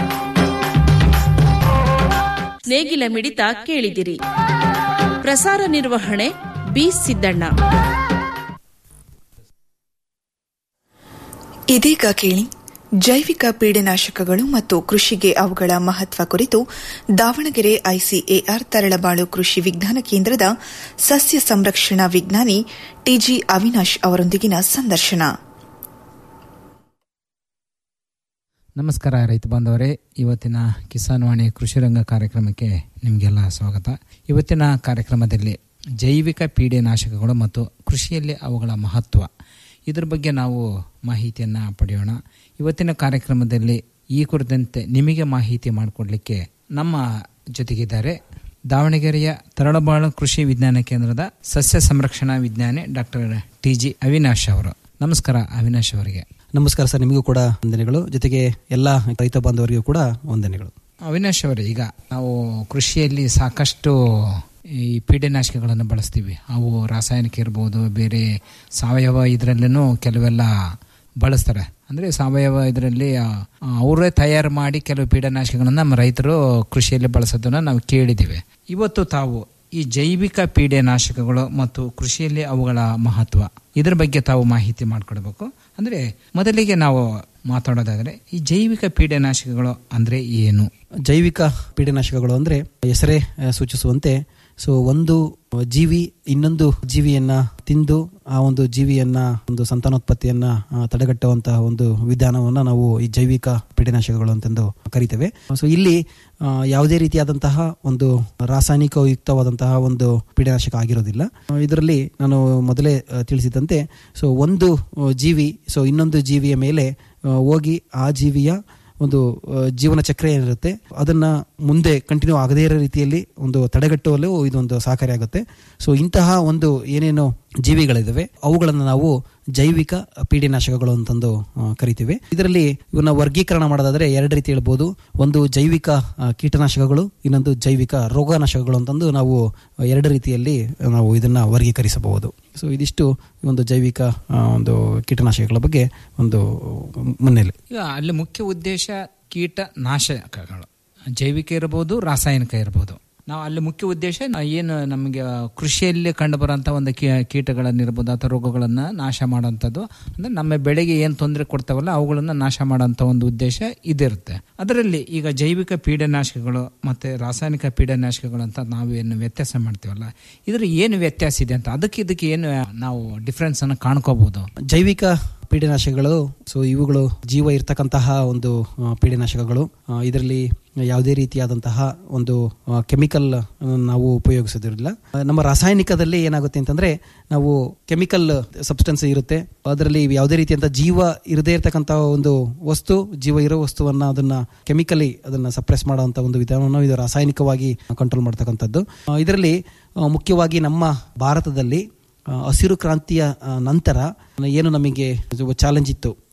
ನೇಗಿಲ ಮಿಡಿತ ಕೇಳಿದಿರಿ ಪ್ರಸಾರ ನಿರ್ವಹಣೆ ಬಿ ಸಿದ್ದಣ್ಣ ಇದೀಗ ಕೇಳಿ ಜೈವಿಕ ಪೀಡನಾಶಕಗಳು ಮತ್ತು ಕೃಷಿಗೆ ಅವುಗಳ ಮಹತ್ವ ಕುರಿತು ದಾವಣಗೆರೆ ಐಸಿಎಆರ್ ತರಳಬಾಳು ಕೃಷಿ ವಿಜ್ಞಾನ ಕೇಂದ್ರದ ಸಸ್ಯ ಸಂರಕ್ಷಣಾ ವಿಜ್ಞಾನಿ ಟಿಜಿ ಅವಿನಾಶ್ ಅವರೊಂದಿಗಿನ ಸಂದರ್ಶನ ನಮಸ್ಕಾರ ರೈತ ಬಾಂಧವರೇ ಇವತ್ತಿನ ಕಿಸಾನ್ ವಾಣಿ ಕೃಷಿ ರಂಗ ಕಾರ್ಯಕ್ರಮಕ್ಕೆ ನಿಮಗೆಲ್ಲ ಸ್ವಾಗತ ಇವತ್ತಿನ ಕಾರ್ಯಕ್ರಮದಲ್ಲಿ ಜೈವಿಕ ಪೀಡೆನಾಶಕಗಳು ಮತ್ತು ಕೃಷಿಯಲ್ಲಿ ಅವುಗಳ ಮಹತ್ವ ಇದರ ಬಗ್ಗೆ ನಾವು ಮಾಹಿತಿಯನ್ನು ಪಡೆಯೋಣ ಇವತ್ತಿನ ಕಾರ್ಯಕ್ರಮದಲ್ಲಿ ಈ ಕುರಿತಂತೆ ನಿಮಗೆ ಮಾಹಿತಿ ಮಾಡಿಕೊಡ್ಲಿಕ್ಕೆ ನಮ್ಮ ಜೊತೆಗಿದ್ದಾರೆ ದಾವಣಗೆರೆಯ ತರಳಬಾಳು ಕೃಷಿ ವಿಜ್ಞಾನ ಕೇಂದ್ರದ ಸಸ್ಯ ಸಂರಕ್ಷಣಾ ವಿಜ್ಞಾನಿ ಡಾಕ್ಟರ್ ಟಿ ಜಿ ಅವಿನಾಶ್ ಅವರು ನಮಸ್ಕಾರ ಅವಿನಾಶ್ ಅವರಿಗೆ ನಮಸ್ಕಾರ ಸರ್ ನಿಮಗೂ ಕೂಡ ವಂದನೆಗಳು ಜೊತೆಗೆ ಎಲ್ಲ ರೈತ ಬಾಂಧವರಿಗೂ ಕೂಡ ವಂದನೆಗಳು ಅವಿನಾಶ್ ಅವರೇ ಈಗ ನಾವು ಕೃಷಿಯಲ್ಲಿ ಸಾಕಷ್ಟು ಈ ಪೀಡೆನಾಶಕಗಳನ್ನು ಬಳಸ್ತೀವಿ ಅವು ರಾಸಾಯನಿಕ ಇರ್ಬೋದು ಬೇರೆ ಸಾವಯವ ಇದರಲ್ಲೂ ಕೆಲವೆಲ್ಲ ಬಳಸ್ತಾರೆ ಅಂದರೆ ಸಾವಯವ ಇದರಲ್ಲಿ ಅವರೇ ತಯಾರು ಮಾಡಿ ಕೆಲವು ಪೀಡನಾಶಕಗಳನ್ನು ನಮ್ಮ ರೈತರು ಕೃಷಿಯಲ್ಲಿ ಬಳಸೋದನ್ನು ನಾವು ಕೇಳಿದ್ದೀವಿ ಇವತ್ತು ತಾವು ಈ ಜೈವಿಕ ಪೀಡೆನಾಶಕಗಳು ಮತ್ತು ಕೃಷಿಯಲ್ಲಿ ಅವುಗಳ ಮಹತ್ವ ಇದರ ಬಗ್ಗೆ ತಾವು ಮಾಹಿತಿ ಮಾಡಿಕೊಡ್ಬೇಕು ಅಂದರೆ ಮೊದಲಿಗೆ ನಾವು ಮಾತಾಡೋದಾದರೆ ಈ ಜೈವಿಕ ಪೀಡೆನಾಶಕಗಳು ಅಂದರೆ ಏನು ಜೈವಿಕ ಪೀಡನಾಶಕಗಳು ಅಂದರೆ ಹೆಸರೇ ಆ, ಸೂಚಿಸುವಂತೆ ಸೊ ಒಂದು ಜೀವಿ ಇನ್ನೊಂದು ಜೀವಿಯನ್ನ ತಿಂದು ಆ ಒಂದು ಜೀವಿಯನ್ನ ಒಂದು ಸಂತಾನೋತ್ಪತ್ತಿಯನ್ನ ಆ, ತಡೆಗಟ್ಟುವಂತಹ ಒಂದು ವಿಧಾನವನ್ನ ನಾವು ಈ ಜೈವಿಕ ಪೀಡನಾಶಕಗಳು ಅಂತಂದು ಕರಿತೇವೆ ಸೊ ಇಲ್ಲಿ ಆ, ಯಾವುದೇ ರೀತಿಯಾದಂತಹ ಒಂದು ರಾಸಾಯನಿಕಯುಕ್ತವಾದಂತಹ ಒಂದು ಪೀಡನಾಶಕ ಆಗಿರೋದಿಲ್ಲ ಆ, ಇದರಲ್ಲಿ ನಾನು ಮೊದಲೇ ಆ, ತಿಳಿಸಿದಂತೆ ಸೊ ಒಂದು ಆ, ಜೀವಿ ಸೊ ಇನ್ನೊಂದು ಜೀವಿಯ ಮೇಲೆ ಆ, ಹೋಗಿ ಆ ಜೀವಿಯ ಒಂದು ಆ, ಜೀವನ ಚಕ್ರ ಏನಿರುತ್ತೆ ಅದನ್ನ ಮುಂದೆ ಕಂಟಿನ್ಯೂ ಆಗದೇ ಇರೋ ರೀತಿಯಲ್ಲಿ ಒಂದು ತಡೆಗಟ್ಟುವಲ್ಲೂ ಇದೊಂದು ಸಹಕಾರಿಯಾಗುತ್ತೆ ಸೊ ಇಂತಹ ಒಂದು ಏನೇನು ಜೀವಿಗಳಿದಾವೆ ಅವುಗಳನ್ನು ನಾವು ಜೈವಿಕ ಪೀಡಿನಾಶಕಗಳು ಅಂತಂದು ಆ, ಕರಿತೀವಿ ಇದರಲ್ಲಿ ಇವನ್ನ ವರ್ಗೀಕರಣ ಮಾಡೋದಾದ್ರೆ ಎರಡು ರೀತಿ ಹೇಳ್ಬೋದು ಒಂದು ಜೈವಿಕ ಆ, ಕೀಟನಾಶಕಗಳು ಇನ್ನೊಂದು ಜೈವಿಕ ರೋಗನಾಶಕಗಳು ಅಂತಂದು ನಾವು ಎರಡು ರೀತಿಯಲ್ಲಿ ನಾವು ಇದನ್ನ ವರ್ಗೀಕರಿಸಬಹುದು ಸೊ ಇದಿಷ್ಟು ಈ ಒಂದು ಜೈವಿಕ ಆ, ಒಂದು ಕೀಟನಾಶಕಗಳ ಬಗ್ಗೆ ಒಂದು ಮುನ್ನೆಲೆ ಈಗ ಅಲ್ಲಿ ಮುಖ್ಯ ಉದ್ದೇಶ ಕೀಟನಾಶಕಗಳು ಜೈವಿಕ ಇರಬಹುದು ರಾಸಾಯನಿಕ ಇರಬಹುದು ನಾವು ಅಲ್ಲಿ ಮುಖ್ಯ ಉದ್ದೇಶ ನಾ- ಏನು ನಮಗೆ ಕೃಷಿಯಲ್ಲಿ ಕಂಡುಬರುವಂಥ ಒಂದು ಕೀ- ಕೀಟಗಳನ್ನಿರ್ಬೋದು ಅಥವಾ ರೋಗಗಳನ್ನ ನಾಶ ಮಾಡೋಂಥದ್ದು ಅಂದ್ರೆ ನಮ್ಮ ಬೆಳೆಗೆ ಏನು ತೊಂದರೆ ಕೊಡ್ತಾವಲ್ಲ ಅವುಗಳನ್ನ ನಾಶ ಮಾಡೋಂಥ ಒಂದು ಉದ್ದೇಶ ಇದಿರುತ್ತೆ ಅದರಲ್ಲಿ ಈಗ ಜೈವಿಕ ಪೀಡನಾಶಕಗಳು ಮತ್ತೆ ರಾಸಾಯನಿಕ ಪೀಡನಾಶಕಗಳು ಅಂತ ನಾವೇನು ವ್ಯತ್ಯಾಸ ಮಾಡ್ತೀವಲ್ಲ ಇದ್ರ ಏನು ವ್ಯತ್ಯಾಸ ಇದೆ ಅಂತ ಅದಕ್ಕೆ ಇದಕ್ಕೆ ಏನು ನಾವು ಡಿಫ್ರೆನ್ಸ್ ಅನ್ನು ಕಾಣ್ಕೋಬಹುದು ಜೈವಿಕ ಪೀಡನಾಶಕಗಳು ಸೊ ಇವುಗಳು ಜೀವ ಇರ್ತಕ್ಕಂತಹ ಒಂದು ಆ, ಪೀಡನಾಶಕಗಳು ಆ, ಇದರಲ್ಲಿ ಯಾವುದೇ ರೀತಿಯಾದಂತಹ ಒಂದು ಕೆಮಿಕಲ್ ನಾವು ಉಪಯೋಗಿಸೋದಿರಲಿಲ್ಲ ಆ, ನಮ್ಮ ರಾಸಾಯನಿಕದಲ್ಲಿ ಏನಾಗುತ್ತೆ ಅಂತಂದ್ರೆ ನಾವು ಕೆಮಿಕಲ್ ಸಬ್ಸ್ಟೆನ್ಸ್ ಇರುತ್ತೆ ಅದರಲ್ಲಿ ಯಾವುದೇ ರೀತಿಯಂತ ಜೀವ ಇರದೇ ಇರತಕ್ಕಂತಹ ಒಂದು ವಸ್ತು ಜೀವ ಇರೋ ವಸ್ತುವನ್ನ ಅದನ್ನ ಕೆಮಿಕಲಿ ಅದನ್ನ ಸಪ್ರೆಸ್ ಮಾಡುವಂತ ಒಂದು ವಿಧಾನವನ್ನು ಇದು ರಾಸಾಯನಿಕವಾಗಿ ಕಂಟ್ರೋಲ್ ಮಾಡ್ತಕ್ಕಂಥದ್ದು ಆ, ಇದರಲ್ಲಿ ಆ, ಮುಖ್ಯವಾಗಿ ನಮ್ಮ ಭಾರತದಲ್ಲಿ ಆ, ಹಸಿರು ಕ್ರಾಂತಿಯ ಆ, ನಂತರ ಏನು ನಮಗೆ ಚಾಲೆಂಜ್ ಇತ್ತು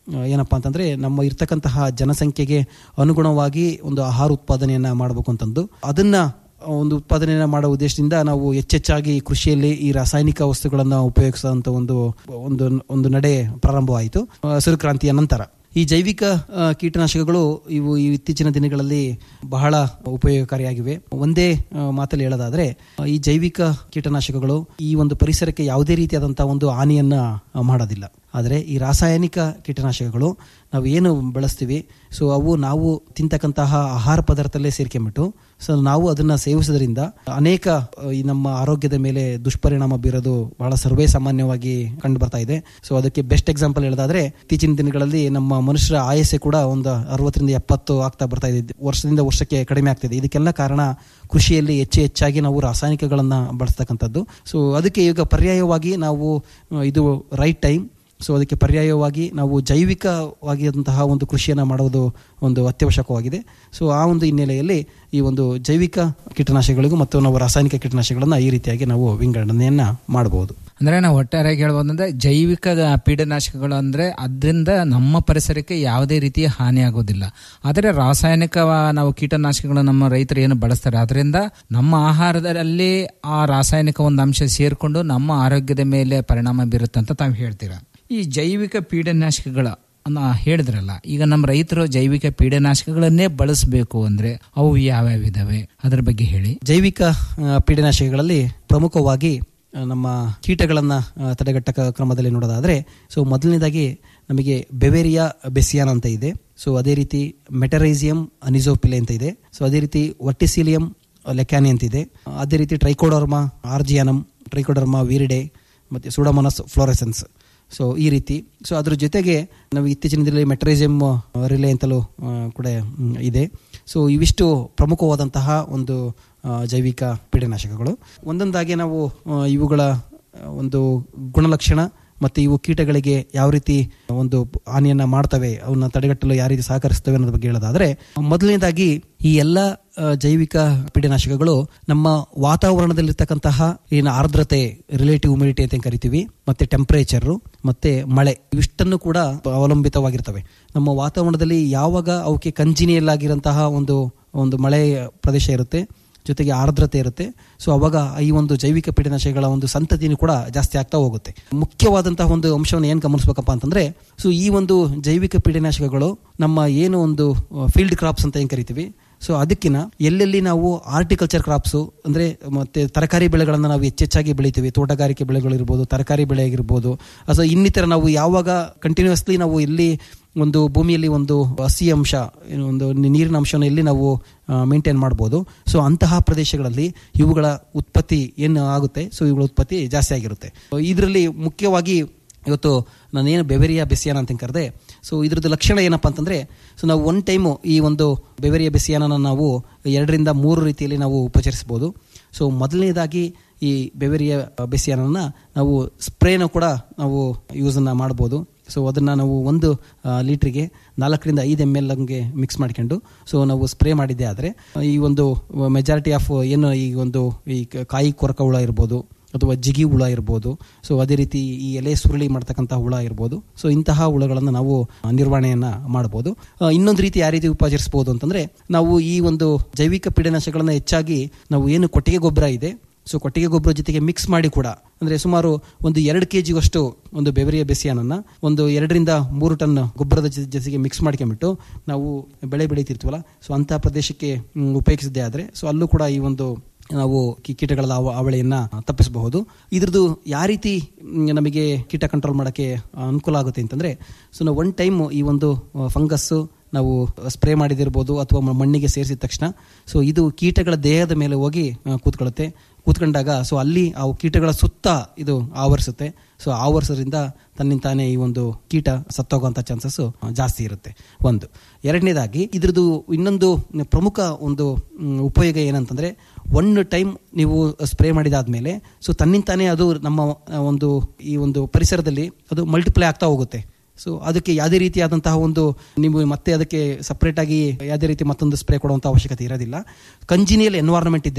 ಆ, ಏನಪ್ಪಾ ಅಂತಂದ್ರೆ ನಮ್ಮ ಇರ್ತಕ್ಕಂತಹ ಜನಸಂಖ್ಯೆಗೆ ಅನುಗುಣವಾಗಿ ಒಂದು ಆಹಾರ ಉತ್ಪಾದನೆಯನ್ನ ಮಾಡಬೇಕು ಅಂತಂದು ಅದನ್ನ ಒಂದು ಉತ್ಪಾದನೆಯನ್ನ ಮಾಡೋ ಉದ್ದೇಶದಿಂದ ನಾವು ಹೆಚ್ಚೆಚ್ಚಾಗಿ ಕೃಷಿಯಲ್ಲಿ ಈ ರಾಸಾಯನಿಕ ವಸ್ತುಗಳನ್ನು ಉಪಯೋಗಿಸುವಂತ ಒಂದು ಒಂದು ಒಂದು ನಡೆ ಪ್ರಾರಂಭವಾಯಿತು ಆ, ಹಸಿರು ಕ್ರಾಂತಿಯ ನಂತರ ಈ ಜೈವಿಕ ಆ, ಕೀಟನಾಶಕಗಳು ಇವು ಈ ಇತ್ತೀಚಿನ ದಿನಗಳಲ್ಲಿ ಬಹಳ ಉಪಯೋಗಕಾರಿಯಾಗಿವೆ ಒಂದೇ ಆ, ಮಾತಲ್ಲಿ ಹೇಳೋದಾದ್ರೆ ಆ, ಈ ಜೈವಿಕ ಕೀಟನಾಶಕಗಳು ಈ ಒಂದು ಪರಿಸರಕ್ಕೆ ಯಾವುದೇ ರೀತಿಯಾದಂತಹ ಒಂದು ಹಾನಿಯನ್ನ ಆ, ಮಾಡೋದಿಲ್ಲ ಆದರೆ ಈ ರಾಸಾಯನಿಕ ಕೀಟನಾಶಕಗಳು ನಾವು ಏನು ಬಳಸ್ತೀವಿ ಸೊ ಅವು ನಾವು ತಿಂತಕ್ಕಂತಹ ಆಹಾರ ಪದಾರ್ಥದಲ್ಲೇ ಸೇರ್ಕೊಂಬಿಟ್ಟು ಸೊ ನಾವು ಅದನ್ನ ಸೇವಿಸೋದ್ರಿಂದ ಅನೇಕ ಆ, ಈ ನಮ್ಮ ಆರೋಗ್ಯದ ಮೇಲೆ ದುಷ್ಪರಿಣಾಮ ಬೀರೋದು ಬಹಳ ಸರ್ವೇ ಸಾಮಾನ್ಯವಾಗಿ ಕಂಡು ಬರ್ತಾ ಇದೆ ಸೊ ಅದಕ್ಕೆ ಬೆಸ್ಟ್ ಎಕ್ಸಾಂಪಲ್ ಹೇಳೋದಾದ್ರೆ ಇತ್ತೀಚಿನ ದಿನಗಳಲ್ಲಿ ನಮ್ಮ ಮನುಷ್ಯರ ಆಯಸ್ಸೆ ಕೂಡ ಒಂದು ಅರವತ್ತರಿಂದ ಎಪ್ಪತ್ತು ಆಗ್ತಾ ಬರ್ತಾ ಇದೆ ವರ್ಷದಿಂದ ವರ್ಷಕ್ಕೆ ಕಡಿಮೆ ಆಗ್ತಿದೆ ಇದಕ್ಕೆಲ್ಲ ಕಾರಣ ಕೃಷಿಯಲ್ಲಿ ಹೆಚ್ಚು ಹೆಚ್ಚಾಗಿ ನಾವು ರಾಸಾಯನಿಕಗಳನ್ನ ಬಳಸ್ತಕ್ಕಂಥದ್ದು ಸೊ ಅದಕ್ಕೆ ಈಗ ಪರ್ಯಾಯವಾಗಿ ನಾವು ಆ, ಇದು ರೈಟ್ ಟೈಮ್ ಸೊ ಅದಕ್ಕೆ ಪರ್ಯಾಯವಾಗಿ ನಾವು ಜೈವಿಕವಾಗಿರುವಂತಹ ಒಂದು ಕೃಷಿಯನ್ನು ಮಾಡುವುದು ಒಂದು ಅತ್ಯವಶ್ಯಕವಾಗಿದೆ ಸೊ ಆ ಒಂದು ಹಿನ್ನೆಲೆಯಲ್ಲಿ ಈ ಒಂದು ಜೈವಿಕ ಕೀಟನಾಶಕಗಳಿಗೂ ಮತ್ತು ನಾವು ರಾಸಾಯನಿಕ ಕೀಟನಾಶಕಗಳನ್ನು ಈ ರೀತಿಯಾಗಿ ನಾವು ವಿಂಗಡಣೆಯನ್ನ ಮಾಡಬಹುದು ಅಂದ್ರೆ ನಾವು ಒಟ್ಟಾರೆಯಾಗಿ ಹೇಳ್ಬೋದಂದ್ರೆ ಜೈವಿಕ ಕೀಟನಾಶಕಗಳು ಅಂದ್ರೆ ಅದರಿಂದ ನಮ್ಮ ಪರಿಸರಕ್ಕೆ ಯಾವುದೇ ರೀತಿಯ ಹಾನಿ ಆಗೋದಿಲ್ಲ ಆದರೆ ರಾಸಾಯನಿಕ ನಾವು ಕೀಟನಾಶಕಗಳು ನಮ್ಮ ರೈತರು ಏನು ಬಳಸ್ತಾರೆ ಅದರಿಂದ ನಮ್ಮ ಆಹಾರದಲ್ಲಿ ಆ ರಾಸಾಯನಿಕ ಒಂದು ಅಂಶ ಸೇರ್ಕೊಂಡು ನಮ್ಮ ಆರೋಗ್ಯದ ಮೇಲೆ ಪರಿಣಾಮ ಬೀರುತ್ತೆ ಅಂತ ತಾವು ಹೇಳ್ತೀರಾ ಈ ಜೈವಿಕ ಪೀಡನಾಶಕಗಳ ಅನ್ನ ಹೇಳಿದ್ರಲ್ಲ ಈಗ ನಮ್ಮ ರೈತರು ಜೈವಿಕ ಪೀಡನಾಶಕಗಳನ್ನೇ ಬಳಸಬೇಕು ಅಂದ್ರೆ ಅವು ಯಾವ್ಯಾವ ಇದಾವೆ ಅದರ ಬಗ್ಗೆ ಹೇಳಿ ಜೈವಿಕ ಆ, ಪೀಡನಾಶಕಗಳಲ್ಲಿ ಪ್ರಮುಖವಾಗಿ ಆ, ನಮ್ಮ ಕೀಟಗಳನ್ನು ಆ, ತಡೆಗಟ್ಟಕ ಕ್ರಮದಲ್ಲಿ ನೋಡೋದಾದ್ರೆ ಸೊ ಮೊದಲನೇದಾಗಿ ನಮಗೆ ಬೆವೇರಿಯಾ ಬೆಸಿಯಾನ್ ಅಂತ ಇದೆ ಸೊ ಅದೇ ರೀತಿ ಮೆಟರೈಸಿಯಂ ಅನಿಸೋಪಿಲೆ ಅಂತ ಇದೆ ಸೊ ಅದೇ ರೀತಿ ವರ್ಟಿಸಿಲಿಯಂ ಲೆಕ್ಯಾನಿ ಅಂತ ಇದೆ ಅದೇ ರೀತಿ ಟ್ರೈಕೋಡರ್ಮಾ ಆರ್ಜಿಯಾನಮ್ ಟ್ರೈಕೋಡರ್ಮಾ ವೀರಿಡೆ ಮತ್ತು ಸುಡಮನಸ್ ಫ್ಲೋರೆಸೆನ್ಸ್ ಸೊ ಈ ರೀತಿ ಸೊ ಅದ್ರ ಜೊತೆಗೆ ನಾವು ಇತ್ತೀಚಿನ ದಿನದಲ್ಲಿ ಮೆಟ್ರೈಸಿಯಂ ರಿಲೇ ಅಂತಲೂ ಆ, ಕೂಡ ಮ್, ಇದೆ ಸೊ ಇವಿಷ್ಟು ಪ್ರಮುಖವಾದಂತಹ ಒಂದು ಆ, ಜೈವಿಕ ಪೀಡನಾಶಕಗಳು ಒಂದೊಂದಾಗಿ ನಾವು ಆ, ಇವುಗಳ ಆ, ಒಂದು ಗುಣಲಕ್ಷಣ ಮತ್ತು ಇವು ಕೀಟಗಳಿಗೆ ಯಾವ ರೀತಿ ಒಂದು ಹಾನಿಯನ್ನ ಮಾಡ್ತವೆ ಅವನ್ನ ತಡೆಗಟ್ಟಲು ಯಾವ ರೀತಿ ಸಹಕರಿಸ್ತವೆ ಅನ್ನೋದ್ರ ಬಗ್ಗೆ ಹೇಳೋದಾದ್ರೆ ಮೊದಲನೇದಾಗಿ ಈ ಎಲ್ಲ ಆ, ಜೈವಿಕ ಪೀಡನಾಶಕಗಳು ನಮ್ಮ ವಾತಾವರಣದಲ್ಲಿರ್ತಕ್ಕಂತಹ ಏನು ಆರ್ದ್ರತೆ ರಿಲೇಟಿವ್ ಹ್ಯುಮಿಡಿಟಿ ಅಂತ ಏನ್ ಕರಿತೀವಿ ಮತ್ತೆ ಟೆಂಪರೇಚರ್ ಮತ್ತೆ ಮಳೆ ಇವಿಷ್ಟನ್ನು ಕೂಡ ಅವಲಂಬಿತವಾಗಿರ್ತವೆ ನಮ್ಮ ವಾತಾವರಣದಲ್ಲಿ ಯಾವಾಗ ಅವಕ್ಕೆ ಕಂಜಿನಿಯಲ್ ಆಗಿರಂತಹ ಒಂದು ಒಂದು ಮಳೆ ಪ್ರದೇಶ ಇರುತ್ತೆ ಜೊತೆಗೆ ಆರ್ದ್ರತೆ ಇರುತ್ತೆ ಸೊ ಅವಾಗ ಈ ಒಂದು ಜೈವಿಕ ಪೀಡನಾಶಕಗಳ ಒಂದು ಸಂತತಿನೂ ಕೂಡ ಜಾಸ್ತಿ ಆಗ್ತಾ ಹೋಗುತ್ತೆ ಮುಖ್ಯವಾದಂತಹ ಒಂದು ಅಂಶವನ್ನು ಏನು ಗಮನಿಸಬೇಕಪ್ಪ ಅಂತಂದ್ರೆ ಸೊ ಈ ಒಂದು ಜೈವಿಕ ಪೀಡನಾಶಕಗಳು ನಮ್ಮ ಏನು ಒಂದು ಫೀಲ್ಡ್ ಕ್ರಾಪ್ಸ್ ಅಂತ ಏನು ಕರಿತೀವಿ ಸೊ ಅದಕ್ಕಿನ ಎಲ್ಲೆಲ್ಲಿ ನಾವು ಆರ್ಟಿಕಲ್ಚರ್ ಕ್ರಾಪ್ಸು ಅಂದ್ರೆ ಮತ್ತೆ ತರಕಾರಿ ಬೆಳೆಗಳನ್ನು ನಾವು ಹೆಚ್ಚೆಚ್ಚಾಗಿ ಬೆಳಿತೀವಿ ತೋಟಗಾರಿಕೆ ಬೆಳೆಗಳಿರ್ಬೋದು ತರಕಾರಿ ಬೆಳೆ ಆಗಿರ್ಬೋದು ಅಥವಾ ಇನ್ನಿತರ ನಾವು ಯಾವಾಗ ಕಂಟಿನ್ಯೂಸ್ಲಿ ನಾವು ಎಲ್ಲಿ ಒಂದು ಭೂಮಿಯಲ್ಲಿ ಒಂದು ಹಸಿ ಅಂಶ ಏನು ಒಂದು ನೀರಿನ ಅಂಶವನ್ನು ಎಲ್ಲಿ ನಾವು ಮೇಂಟೈನ್ ಮಾಡ್ಬೋದು ಸೊ ಅಂತಹ ಪ್ರದೇಶಗಳಲ್ಲಿ ಇವುಗಳ ಉತ್ಪತ್ತಿ ಏನು ಆಗುತ್ತೆ ಸೊ ಇವುಗಳ ಉತ್ಪತ್ತಿ ಜಾಸ್ತಿ ಆಗಿರುತ್ತೆ ಇದರಲ್ಲಿ ಮುಖ್ಯವಾಗಿ ಇವತ್ತು ನಾನೇನು ಬೆವೆರಿಯಾ ಬೆಸಿಯಾನ ಅಂತ ಕರೆದೆ ಸೊ ಇದ್ರದ್ದು ಲಕ್ಷಣ ಏನಪ್ಪಾ ಅಂತಂದ್ರೆ ಸೊ ನಾವು ಒನ್ ಟೈಮು ಈ ಒಂದು ಬೆವೆರಿಯಾ ಬೆಸಿಯಾನ ನಾವು ಎರಡರಿಂದ ಮೂರು ರೀತಿಯಲ್ಲಿ ನಾವು ಉಪಚರಿಸಬಹುದು ಸೊ ಮೊದಲನೇದಾಗಿ ಈ ಬೆವೆರಿಯ ಬೆಸಿಯಾನನ್ನ ನಾವು ಸ್ಪ್ರೇನ ಕೂಡ ನಾವು ಯೂಸನ್ನು ಮಾಡ್ಬೋದು ಸೊ ಅದನ್ನು ನಾವು ಒಂದು ಲೀಟ್ರಿಗೆ ನಾಲ್ಕರಿಂದ ಐದು ಎಮ್ ಎಲ್ ಹಂಗೆ ಮಿಕ್ಸ್ ಮಾಡ್ಕೊಂಡು ಸೊ ನಾವು ಸ್ಪ್ರೇ ಮಾಡಿದ್ದೆ ಆದರೆ ಈ ಒಂದು ಮೆಜಾರಿಟಿ ಆಫ್ ಏನು ಈ ಒಂದು ಈ ಕ- ಕಾಯಿ ಕೊರಕ ಹುಳ ಇರ್ಬೋದು ಅಥವಾ ಜಿಗಿ ಹುಳ ಇರ್ಬೋದು ಸೊ ಅದೇ ರೀತಿ ಈ ಎಲೆ ಸುರುಳಿ ಮಾಡ್ತಕ್ಕಂಥ ಹುಳ ಇರ್ಬೋದು ಸೊ ಇಂತಹ ಹುಳಗಳನ್ನು ನಾವು ನಿರ್ವಹಣೆಯನ್ನ ಮಾಡಬಹುದು ಆ, ಇನ್ನೊಂದು ರೀತಿ ಯಾವ ರೀತಿ ಉಪಚರಿಸಬಹುದು ಅಂತಂದ್ರೆ ನಾವು ಈ ಒಂದು ಜೈವಿಕ ಪೀಡನಾಶಕಗಳನ್ನ ಹೆಚ್ಚಾಗಿ ನಾವು ಏನು ಕೊಟ್ಟಿಗೆ ಗೊಬ್ಬರ ಇದೆ ಸೊ ಕೊಟ್ಟಿಗೆ ಗೊಬ್ಬರ ಜೊತೆಗೆ ಮಿಕ್ಸ್ ಮಾಡಿ ಕೂಡ ಅಂದ್ರೆ ಸುಮಾರು ಒಂದು ಎರಡು ಕೆ ಜಿಗಷ್ಟು ಒಂದು ಬೆವರಿಯ ಬೆಸಿಯಾನನ್ನ ಒಂದು ಎರಡರಿಂದ ಮೂರು ಟನ್ ಗೊಬ್ಬರದ ಜೊ- ಜೊತೆಗೆ ಮಿಕ್ಸ್ ಮಾಡ್ಕೊಂಡ್ಬಿಟ್ಟು ನಾವು ಬೆಳೆ ಬೆಳೀತಿರ್ತೀವಲ್ಲ ಸೊ ಅಂತಹ ಪ್ರದೇಶಕ್ಕೆ ಮ್, ಉಪಯೋಗಿಸಿದ್ದೆ ಆದ್ರೆ ಸೊ ಅಲ್ಲೂ ಕೂಡ ಈ ಒಂದು ನಾವು ಕಿ- ಕೀಟಗಳ ಆವ- ಅವಳಿಯನ್ನ ತಪ್ಪಿಸಬಹುದು ಇದ್ರದ್ದು ಯಾವ ರೀತಿ ಮ್, ನಮಗೆ ಕೀಟ ಕಂಟ್ರೋಲ್ ಮಾಡೋಕ್ಕೆ ಅನುಕೂಲ ಆಗುತ್ತೆ ಅಂತಂದ್ರೆ ಸೊ ನಾವು ಒನ್ ಟೈಮ್ ಈ ಒಂದು ಫಂಗಸ್ ನಾವು ಸ್ಪ್ರೇ ಮಾಡಿದಿರ್ಬೋದು ಅಥವಾ ಮ- ಮಣ್ಣಿಗೆ ಸೇರಿಸಿದ ತಕ್ಷಣ ಸೊ ಇದು ಕೀಟಗಳ ದೇಹದ ಮೇಲೆ ಹೋಗಿ ಆ, ಕೂತ್ಕೊಳ್ಳುತ್ತೆ ಕೂತ್ಕೊಂಡಾಗ ಸೊ ಅಲ್ಲಿ ಆ ಕೀಟಗಳ ಸುತ್ತ ಇದು ಆವರಿಸುತ್ತೆ ಸೊ ಆವರಿಸೋದ್ರಿಂದ ತನ್ನಿಂತಾನೇ ಈ ಒಂದು ಕೀಟ ಸತ್ತೋಗುವಂಥ ಚಾನ್ಸಸ್ ಜಾಸ್ತಿ ಇರುತ್ತೆ ಒಂದು ಎರಡನೇದಾಗಿ ಇದ್ರದ್ದು ಇನ್ನೊಂದು ಪ್ರಮುಖ ಒಂದು ಮ್, ಉಪಯೋಗ ಏನಂತಂದ್ರೆ ಒನ್ ಟೈಮ್ ನೀವು ಸ್ಪ್ರೇ ಮಾಡಿದಾದ್ಮೇಲೆ ಸೊ ತನ್ನಿಂತಾನೇ ಅದು ನಮ್ಮ ಆ, ಒಂದು ಈ ಒಂದು ಪರಿಸರದಲ್ಲಿ ಅದು ಮಲ್ಟಿಪ್ಲೈ ಆಗ್ತಾ ಹೋಗುತ್ತೆ ಸೊ ಅದಕ್ಕೆ ಯಾವುದೇ ರೀತಿಯಾದಂತಹ ಒಂದು ನೀವು ಮತ್ತೆ ಅದಕ್ಕೆ ಸಪ್ರೇಟ್ ಆಗಿ ಯಾವುದೇ ರೀತಿ ಮತ್ತೊಂದು ಸ್ಪ್ರೇ ಕೊಡುವಂಥ ಅವಶ್ಯಕತೆ ಇರೋದಿಲ್ಲ ಕಂಜಿನಿಯಲ್ ಎನ್ವೈರನ್ಮೆಂಟ್ ಇದ್ರೆ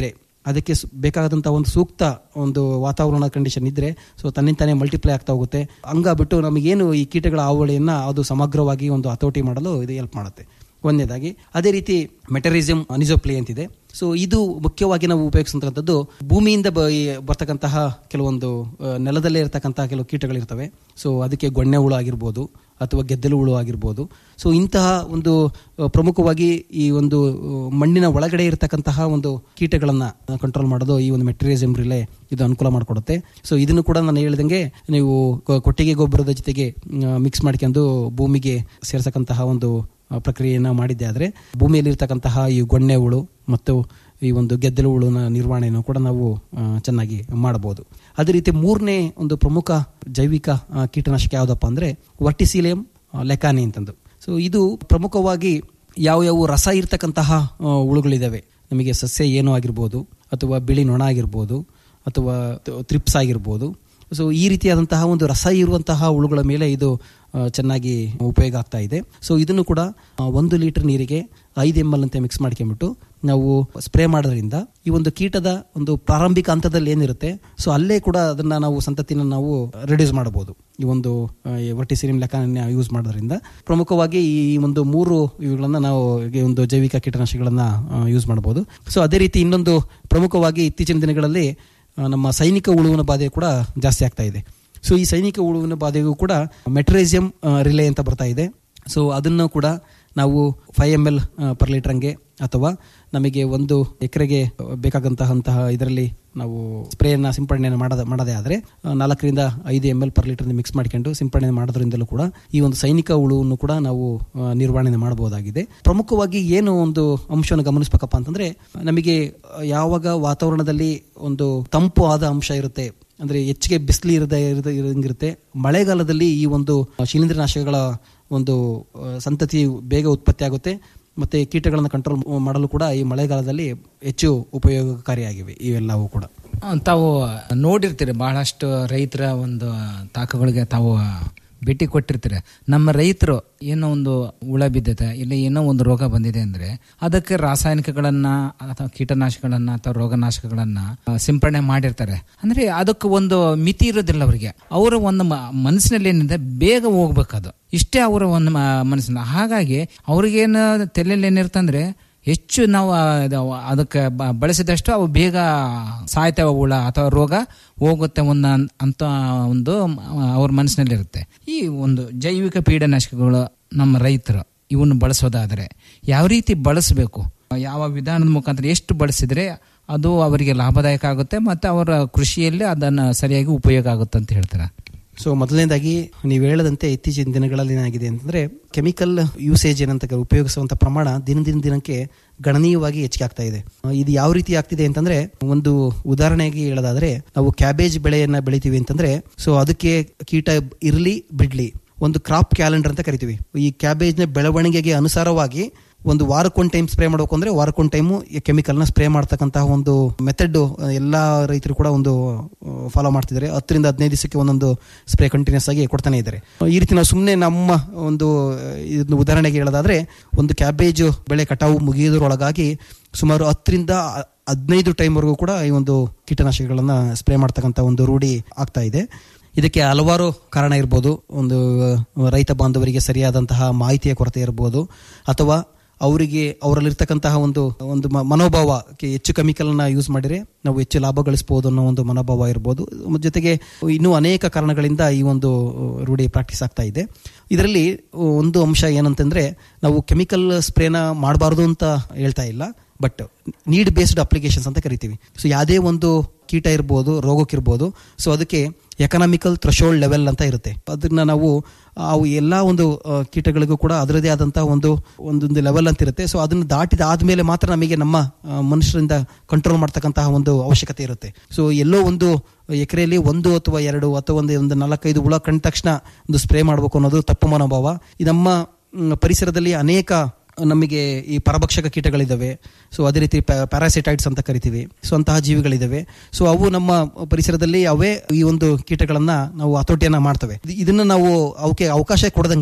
ಅದಕ್ಕೆ ಸು- ಬೇಕಾದಂಥ ಒಂದು ಸೂಕ್ತ ಒಂದು ವಾತಾವರಣ ಕಂಡೀಷನ್ ಇದ್ರೆ ಸೊ ತನ್ನಿಂತಾನೇ ಮಲ್ಟಿಪ್ಲೈ ಆಗ್ತಾ ಹೋಗುತ್ತೆ ಹಂಗಾಗ್ಬಿಟ್ಟು ನಮಗೇನು ಈ ಕೀಟಗಳ ಹಾವಳಿಯನ್ನ ಅದು ಸಮಗ್ರವಾಗಿ ಒಂದು ಹತೋಟಿ ಮಾಡಲು ಇದು ಹೆಲ್ಪ್ ಮಾಡುತ್ತೆ ಒಂದನೇದಾಗಿ ಅದೇ ರೀತಿ ಮೆಟರಿಸಮ್ ಅನಿಜೋಪ್ಲಿ ಅಂತಿದೆ ಸೊ ಇದು ಮುಖ್ಯವಾಗಿ ನಾವು ಉಪಯೋಗಿಸುವಂತಕ್ಕಂಥದ್ದು ಭೂಮಿಯಿಂದ ಬ- ಈ ಬರ್ತಕ್ಕಂತಹ ಕೆಲವೊಂದು ಆ, ನೆಲದಲ್ಲೇ ಇರತಕ್ಕಂತಹ ಕೆಲವು ಕೀಟಗಳಿರ್ತವೆ ಸೊ ಅದಕ್ಕೆ ಗೊಣ್ಣೆ ಹುಳು ಆಗಿರ್ಬೋದು ಅಥವಾ ಗೆದ್ದಲು ಹುಳು ಆಗಿರ್ಬೋದು ಸೊ ಇಂತಹ ಒಂದು ಆ, ಪ್ರಮುಖವಾಗಿ ಈ ಒಂದು ಆ, ಮಣ್ಣಿನ ಒಳಗಡೆ ಇರತಕ್ಕಂತಹ ಒಂದು ಕೀಟಗಳನ್ನ ಕಂಟ್ರೋಲ್ ಮಾಡೋದು ಈ ಒಂದು ಮೆಟೀರಿಯಲ್ ರಿಲೇ ಇದು ಅನುಕೂಲ ಮಾಡಿಕೊಡುತ್ತೆ ಸೊ ಇದನ್ನು ಕೂಡ ನಾನು ಹೇಳ್ದಂಗೆ ನೀವು ಕೊ- ಕೊಟ್ಟಿಗೆ ಗೊಬ್ಬರದ ಜೊತೆಗೆ ಮಿಕ್ಸ್ ಮಾಡ್ಕೊಂಡು ಭೂಮಿಗೆ ಸೇರ್ಸಕ್ಕಂತಹ ಒಂದು ಆ, ಪ್ರಕ್ರಿಯೆಯನ್ನ ಮಾಡಿದ್ದೆ ಆದರೆ ಭೂಮಿಯಲ್ಲಿ ಇರ್ತಕ್ಕಂತಹ ಈ ಗೊಣ್ಣೆ ಹುಳು ಮತ್ತು ಈ ಒಂದು ಗೆದ್ದಲು ಹುಳುನ ನಿರ್ವಹಣೆಯನ್ನು ಕೂಡ ನಾವು ಆ, ಚೆನ್ನಾಗಿ ಮಾಡಬಹುದು ಅದೇ ರೀತಿ ಮೂರನೇ ಒಂದು ಪ್ರಮುಖ ಜೈವಿಕ ಆ, ಕೀಟನಾಶಕ ಯಾವುದಪ್ಪ ಅಂದರೆ ವರ್ಟಿಸಿಲಿಯಂ ಲೆಕಾನಿ ಅಂತಂದು ಸೊ ಇದು ಪ್ರಮುಖವಾಗಿ ಯಾವ ಯಾವ ರಸ ಇರ್ತಕ್ಕಂತಹ ಆ, ಹುಳುಗಳಿದಾವೆ ನಮಗೆ ಸಸ್ಯ ಏನೋ ಆಗಿರ್ಬೋದು ಅಥವಾ ಬಿಳಿ ನೊಣ ಆಗಿರ್ಬೋದು ಅಥವಾ ತ್ರಿಪ್ಸ್ ಆಗಿರ್ಬೋದು ಸೊ ಈ ರೀತಿಯಾದಂತಹ ಒಂದು ರಸ ಇರುವಂತಹ ಹುಳುಗಳ ಮೇಲೆ ಇದು ಆ, ಚೆನ್ನಾಗಿ ಉಪಯೋಗ ಆಗ್ತಾ ಇದೆ ಸೊ ಇದನ್ನು ಕೂಡ ಆ, ಒಂದು ಲೀಟರ್ ನೀರಿಗೆ ಐದು ಎಮ್ ಎಲ್ ಅಂತ ಮಿಕ್ಸ್ ಮಾಡ್ಕೊಂಡ್ಬಿಟ್ಟು ನಾವು ಸ್ಪ್ರೇ ಮಾಡೋದ್ರಿಂದ ಈ ಒಂದು ಕೀಟದ ಒಂದು ಪ್ರಾರಂಭಿಕ ಹಂತದಲ್ಲಿ ಏನಿರುತ್ತೆ ಸೊ ಅಲ್ಲೇ ಕೂಡ ಅದನ್ನ ನಾವು ಸಂತತಿನ ನಾವು ರೆಡ್ಯೂಸ್ ಮಾಡಬಹುದು ಈ ಒಂದು ವರ್ಟಿಸಿರಿಮ್ ಲೆಕ್ಕನ ಯೂಸ್ ಮಾಡೋದ್ರಿಂದ ಪ್ರಮುಖವಾಗಿ ಈ ಒಂದು ಮೂರು ಇವುಗಳನ್ನ ನಾವು ಈ ಒಂದು ಜೈವಿಕ ಕೀಟನಾಶಕಗಳನ್ನ ಯೂಸ್ ಮಾಡಬಹುದು ಸೊ ಅದೇ ರೀತಿ ಇನ್ನೊಂದು ಪ್ರಮುಖವಾಗಿ ಇತ್ತೀಚಿನ ದಿನಗಳಲ್ಲಿ ಆ, ನಮ್ಮ ಸೈನಿಕ ಹುಳುವಿನ ಬಾಧೆ ಕೂಡ ಜಾಸ್ತಿ ಆಗ್ತಾ ಇದೆ ಸೊ ಈ ಸೈನಿಕ ಹುಳುವಿನ ಬಾಧೆಗೂ ಕೂಡ ಮೆಟ್ರೇಸಿಯಂ ರಿಲೇ ಅಂತ ಬರ್ತಾ ಇದೆ ಸೊ ಅದನ್ನು ಕೂಡ ನಾವು ಫೈವ್ ಎಮ್ ಎಲ್ ಪರ್ ಲೀಟ್ರಂಗೆ ಅಥವಾ ನಮಗೆ ಒಂದು ಎಕರೆಗೆ ಬೇಕಾಗಂತಹ ಇದರಲ್ಲಿ ನಾವು ಸ್ಪ್ರೇನ ಸಿಂಪಡಣೆಯನ್ನು ಮಾಡದ ಮಾಡದೇ ಆದರೆ ನಾಲ್ಕರಿಂದ ಐದು M L per litre mix ಮಾಡ್ಕೊಂಡು ಸಿಂಪಡಣೆ ಮಾಡೋದ್ರಿಂದಲೂ ಕೂಡ ಈ ಒಂದು ಸೈನಿಕ ಹುಳುವನ್ನು ಕೂಡ ನಾವು ಆ, ನಿರ್ವಹಣೆ ಮಾಡಬಹುದಾಗಿದೆ ಪ್ರಮುಖವಾಗಿ ಏನು ಒಂದು ಅಂಶವನ್ನು ಗಮನಿಸಬೇಕಪ್ಪ ಅಂತಂದ್ರೆ ನಮಗೆ ಆ, ಯಾವಾಗ ವಾತಾವರಣದಲ್ಲಿ ಒಂದು ತಂಪು ಆದ ಅಂಶ ಇರುತ್ತೆ ಅಂದ್ರೆ ಹೆಚ್ಚಿಗೆ ಬಿಸಿಲು ಇರದ ಇರದ- ಇರಂಗಿರುತ್ತೆ ಮಳೆಗಾಲದಲ್ಲಿ ಈ ಒಂದು ಶಿಲೀಂಧ್ರನಾಶಕಗಳ ಒಂದು ಆ, ಸಂತತಿ ಬೇಗ ಉತ್ಪತ್ತಿ ಆಗುತ್ತೆ ಮತ್ತೆ ಕೀಟಗಳನ್ನು ಕಂಟ್ರೋಲ್ ಮಾಡಲು ಕೂಡ ಈ ಮಳೆಗಾಲದಲ್ಲಿ ಹೆಚ್ಚು ಉಪಯೋಗಕಾರಿಯಾಗಿವೆ ಇವೆಲ್ಲವೂ ಕೂಡ ಆ, ತಾವು ನೋಡಿರ್ತೀರಿ ಬಹಳಷ್ಟು ರೈತರ ಒಂದು ತಾಕಗಳಿಗೆ ತಾವು ಭೇಟಿ ಕೊಟ್ಟಿರ್ತೀರಿ ನಮ್ಮ ರೈತರು ಏನೋ ಒಂದು ಹುಳ ಬಿದ್ದತೆ ಇಲ್ಲ ಏನೋ ಒಂದು ರೋಗ ಬಂದಿದೆ ಅಂದ್ರೆ ಅದಕ್ಕೆ ರಾಸಾಯನಿಕಗಳನ್ನ ಅಥವಾ ಕೀಟನಾಶಕಗಳನ್ನ ಅಥವಾ ರೋಗನಾಶಕಗಳನ್ನ ಆ, ಸಿಂಪಡಣೆ ಮಾಡಿರ್ತಾರೆ ಅಂದ್ರೆ ಅದಕ್ಕೆ ಒಂದು ಮಿತಿ ಇರೋದಿಲ್ಲ ಅವರಿಗೆ ಅವರ ಒಂದು ಮ- ಮನಸ್ಸಿನಲ್ಲಿ ಏನಿದೆ ಬೇಗ ಹೋಗ್ಬೇಕದು ಇಷ್ಟೇ ಅವರ ಒಂದು ಮ- ಮನಸ್ಸಿನ ಹಾಗಾಗಿ ಅವ್ರಿಗೇನು ತಲೆಯಲ್ಲಿ ಏನಿರ್ತಂದ್ರೆ ಹೆಚ್ಚು ನಾವು ಆ, ಇದು ಅದಕ್ಕೆ ಬ- ಬಳಸಿದಷ್ಟು ಅವು ಬೇಗ ಸಾಯ್ತವೆ ಹುಳ ಅಥವಾ ರೋಗ ಹೋಗುತ್ತೆ ಒಂದು ಅನ್- ಅಂತ ಒಂದು ಮ- ಅವ್ರ ಮನಸ್ಸಿನಲ್ಲಿರುತ್ತೆ ಈ ಒಂದು ಜೈವಿಕ ಪೀಡನಾಶಕಗಳು ನಮ್ಮ ರೈತರು ಇವನ್ನು ಬಳಸೋದಾದರೆ ಯಾವ ರೀತಿ ಬಳಸಬೇಕು ಯಾವ ವಿಧಾನದ ಮುಖಾಂತರ ಎಷ್ಟು ಬಳಸಿದ್ರೆ ಅದು ಅವರಿಗೆ ಲಾಭದಾಯಕ ಆಗುತ್ತೆ ಮತ್ತು ಅವರ ಕೃಷಿಯಲ್ಲಿ ಅದನ್ನು ಸರಿಯಾಗಿ ಉಪಯೋಗ ಆಗುತ್ತೆ ಅಂತ ಹೇಳ್ತಾರೆ ಸೊ ಮೊದಲನೇದಾಗಿ ನೀವು ಹೇಳದಂತೆ ಇತ್ತೀಚಿನ ದಿನಗಳಲ್ಲಿ ಏನಾಗಿದೆ ಅಂತಂದ್ರೆ ಕೆಮಿಕಲ್ ಯೂಸೇಜ್ ಏನಂತ ಕರೀ- ಉಪಯೋಗಿಸುವಂತ ಪ್ರಮಾಣ ದಿನದಿಂದ ದಿನಕ್ಕೆ ಗಣನೀಯವಾಗಿ ಹೆಚ್ಚಿಗೆ ಆಗ್ತಾ ಇದೆ ಆ, ಇದು ಯಾವ ರೀತಿ ಆಗ್ತಿದೆ ಅಂತಂದ್ರೆ ಒಂದು ಉದಾಹರಣೆಗೆ ಹೇಳೋದಾದ್ರೆ ನಾವು ಕ್ಯಾಬೇಜ್ ಬೆಳೆಯನ್ನ ಬೆಳಿತೀವಿ ಅಂತಂದ್ರೆ ಸೊ ಅದಕ್ಕೆ ಕೀಟ ಇರಲಿ ಬಿಡ್ಲಿ ಒಂದು ಕ್ರಾಪ್ ಕ್ಯಾಲೆಂಡರ್ ಅಂತ ಕರಿತೀವಿ ಈ ಕ್ಯಾಬೇಜ್ನ ಬೆಳವಣಿಗೆಗೆ ಅನುಸಾರವಾಗಿ ಒಂದು ವಾರಕ್ಕೊಂದು ಟೈಮ್ ಸ್ಪ್ರೇ ಮಾಡಬೇಕು ಅಂದ್ರೆ ವಾರಕ್ಕೊಂದು ಟೈಮು ಈ ಕೆಮಿಕಲ್ನ ಸ್ಪ್ರೇ ಮಾಡ್ತಕ್ಕಂತಹ ಒಂದು ಮೆಥಡ್ ಎಲ್ಲ ರೈತರು ಕೂಡ ಒಂದು ಫಾಲೋ ಮಾಡ್ತಿದ್ದಾರೆ ಹತ್ತರಿಂದ ಹದಿನೈದು ದಿವಸಕ್ಕೆ ಒಂದೊಂದು ಸ್ಪ್ರೇ ಕಂಟಿನ್ಯೂಸ್ ಆಗಿ ಕೊಡ್ತಾನೆ ಇದ್ದಾರೆ ಈ ರೀತಿ ನಾವು ಸುಮ್ಮನೆ ನಮ್ಮ ಒಂದು ಇದನ್ನ ಉದಾಹರಣೆಗೆ ಹೇಳೋದಾದ್ರೆ ಒಂದು ಕ್ಯಾಬೇಜ್ ಬೆಳೆ ಕಟಾವು ಮುಗಿಯೋದ್ರೊಳಗಾಗಿ ಸುಮಾರು ಹತ್ತರಿಂದ ಹದಿನೈದು ಟೈಮ್ವರೆಗೂ ಕೂಡ ಈ ಒಂದು ಕೀಟನಾಶಕಗಳನ್ನ ಸ್ಪ್ರೇ ಮಾಡ್ತಕ್ಕಂಥ ಒಂದು ರೂಢಿ ಆಗ್ತಾ ಇದೆ ಇದಕ್ಕೆ ಹಲವಾರು ಕಾರಣ ಇರ್ಬೋದು ಒಂದು ರೈತ ಬಾಂಧವರಿಗೆ ಸರಿಯಾದಂತಹ ಮಾಹಿತಿಯ ಕೊರತೆ ಇರ್ಬೋದು ಅಥವಾ ಅವರಿಗೆ ಅವರಲ್ಲಿರ್ತಕ್ಕಂತಹ ಒಂದು ಒಂದು ಮ- ಮನೋಭಾವ ಕೆ- ಹೆಚ್ಚು ಕೆಮಿಕಲ್ನ ಯೂಸ್ ಮಾಡಿದ್ರೆ ನಾವು ಹೆಚ್ಚು ಲಾಭ ಗಳಿಸಬಹುದು ಅನ್ನೋ ಒಂದು ಮನೋಭಾವ ಇರ್ಬೋದು ಮ- ಜೊತೆಗೆ ಇನ್ನೂ ಅನೇಕ ಕಾರಣಗಳಿಂದ ಈ ಒಂದು ರೂಢಿ ಪ್ರಾಕ್ಟೀಸ್ ಆಗ್ತಾ ಇದೆ ಇದರಲ್ಲಿ ಒಂದು ಅಂಶ ಏನಂತಂದ್ರೆ ನಾವು ಕೆಮಿಕಲ್ ಸ್ಪ್ರೇನ ಮಾಡಬಾರ್ದು ಅಂತ ಹೇಳ್ತಾ ಇಲ್ಲ ಬಟ್ ನೀಡ್ ಬೇಸ್ಡ್ ಅಪ್ಲಿಕೇಶನ್ಸ್ ಅಂತ ಕರಿತೀವಿ ಸೊ ಯಾವುದೇ ಒಂದು ಕೀಟ ಇರ್ಬೋದು ರೋಗಕ್ಕಿರ್ಬೋದು ಸೊ ಅದಕ್ಕೆ ಎಕನಾಮಿಕಲ್ ಥ್ರೆಶೋಲ್ಡ್ ಲೆವೆಲ್ ಅಂತ ಇರುತ್ತೆ ಅದನ್ನ ನಾವು ಅವು ಎಲ್ಲ ಒಂದು ಆ, ಕೀಟಗಳಿಗೂ ಕೂಡ ಅದರದೇ ಆದಂತಹ ಒಂದು ಒಂದೊಂದು ಲೆವೆಲ್ ಅಂತ ಇರುತ್ತೆ ಸೊ ಅದನ್ನು ದಾಟಿದ ಆದ್ಮೇಲೆ ಮಾತ್ರ ನಮಗೆ ನಮ್ಮ ಆ, ಮನುಷ್ಯರಿಂದ ಕಂಟ್ರೋಲ್ ಮಾಡ್ತಕ್ಕಂತಹ ಒಂದು ಅವಶ್ಯಕತೆ ಇರುತ್ತೆ ಸೊ ಎಲ್ಲೋ ಒಂದು ಎಕರೆಯಲ್ಲಿ ಒಂದು ಅಥವಾ ಎರಡು ಅಥವಾ ಒಂದು ಒಂದು ನಾಲ್ಕೈದು ಹುಳ ಕಂಡ ತಕ್ಷಣ ಒಂದು ಸ್ಪ್ರೇ ಮಾಡಬೇಕು ಅನ್ನೋದು ತಪ್ಪು ಮನೋಭಾವ ಈ ನಮ್ಮ ಮ್, ಪರಿಸರದಲ್ಲಿ ಅನೇಕ ನಮಗೆ ಈ ಪರಭಕ್ಷಕ ಕೀಟಗಳಿದ್ದಾವೆ ಸೊ ಅದೇ ರೀತಿ ಪ್ಯಾರಾಸಿಟೈಡ್ಸ್ ಅಂತ ಕರಿತೀವಿ ಸೊ ಅಂತಹ ಜೀವಿಗಳಿದ್ದಾವೆ ಸೊ ಅವು ನಮ್ಮ ಪರಿಸರದಲ್ಲಿ ಅವೇ ಈ ಒಂದು ಕೀಟಗಳನ್ನ ನಾವು ಹತೋಟಿಯನ್ನ ಮಾಡ್ತವೆ ಇದು- ಇದನ್ನ ನಾವು ಅವಕ್ಕೆ ಅವಕಾಶ ಕೊಡದಂಗೆ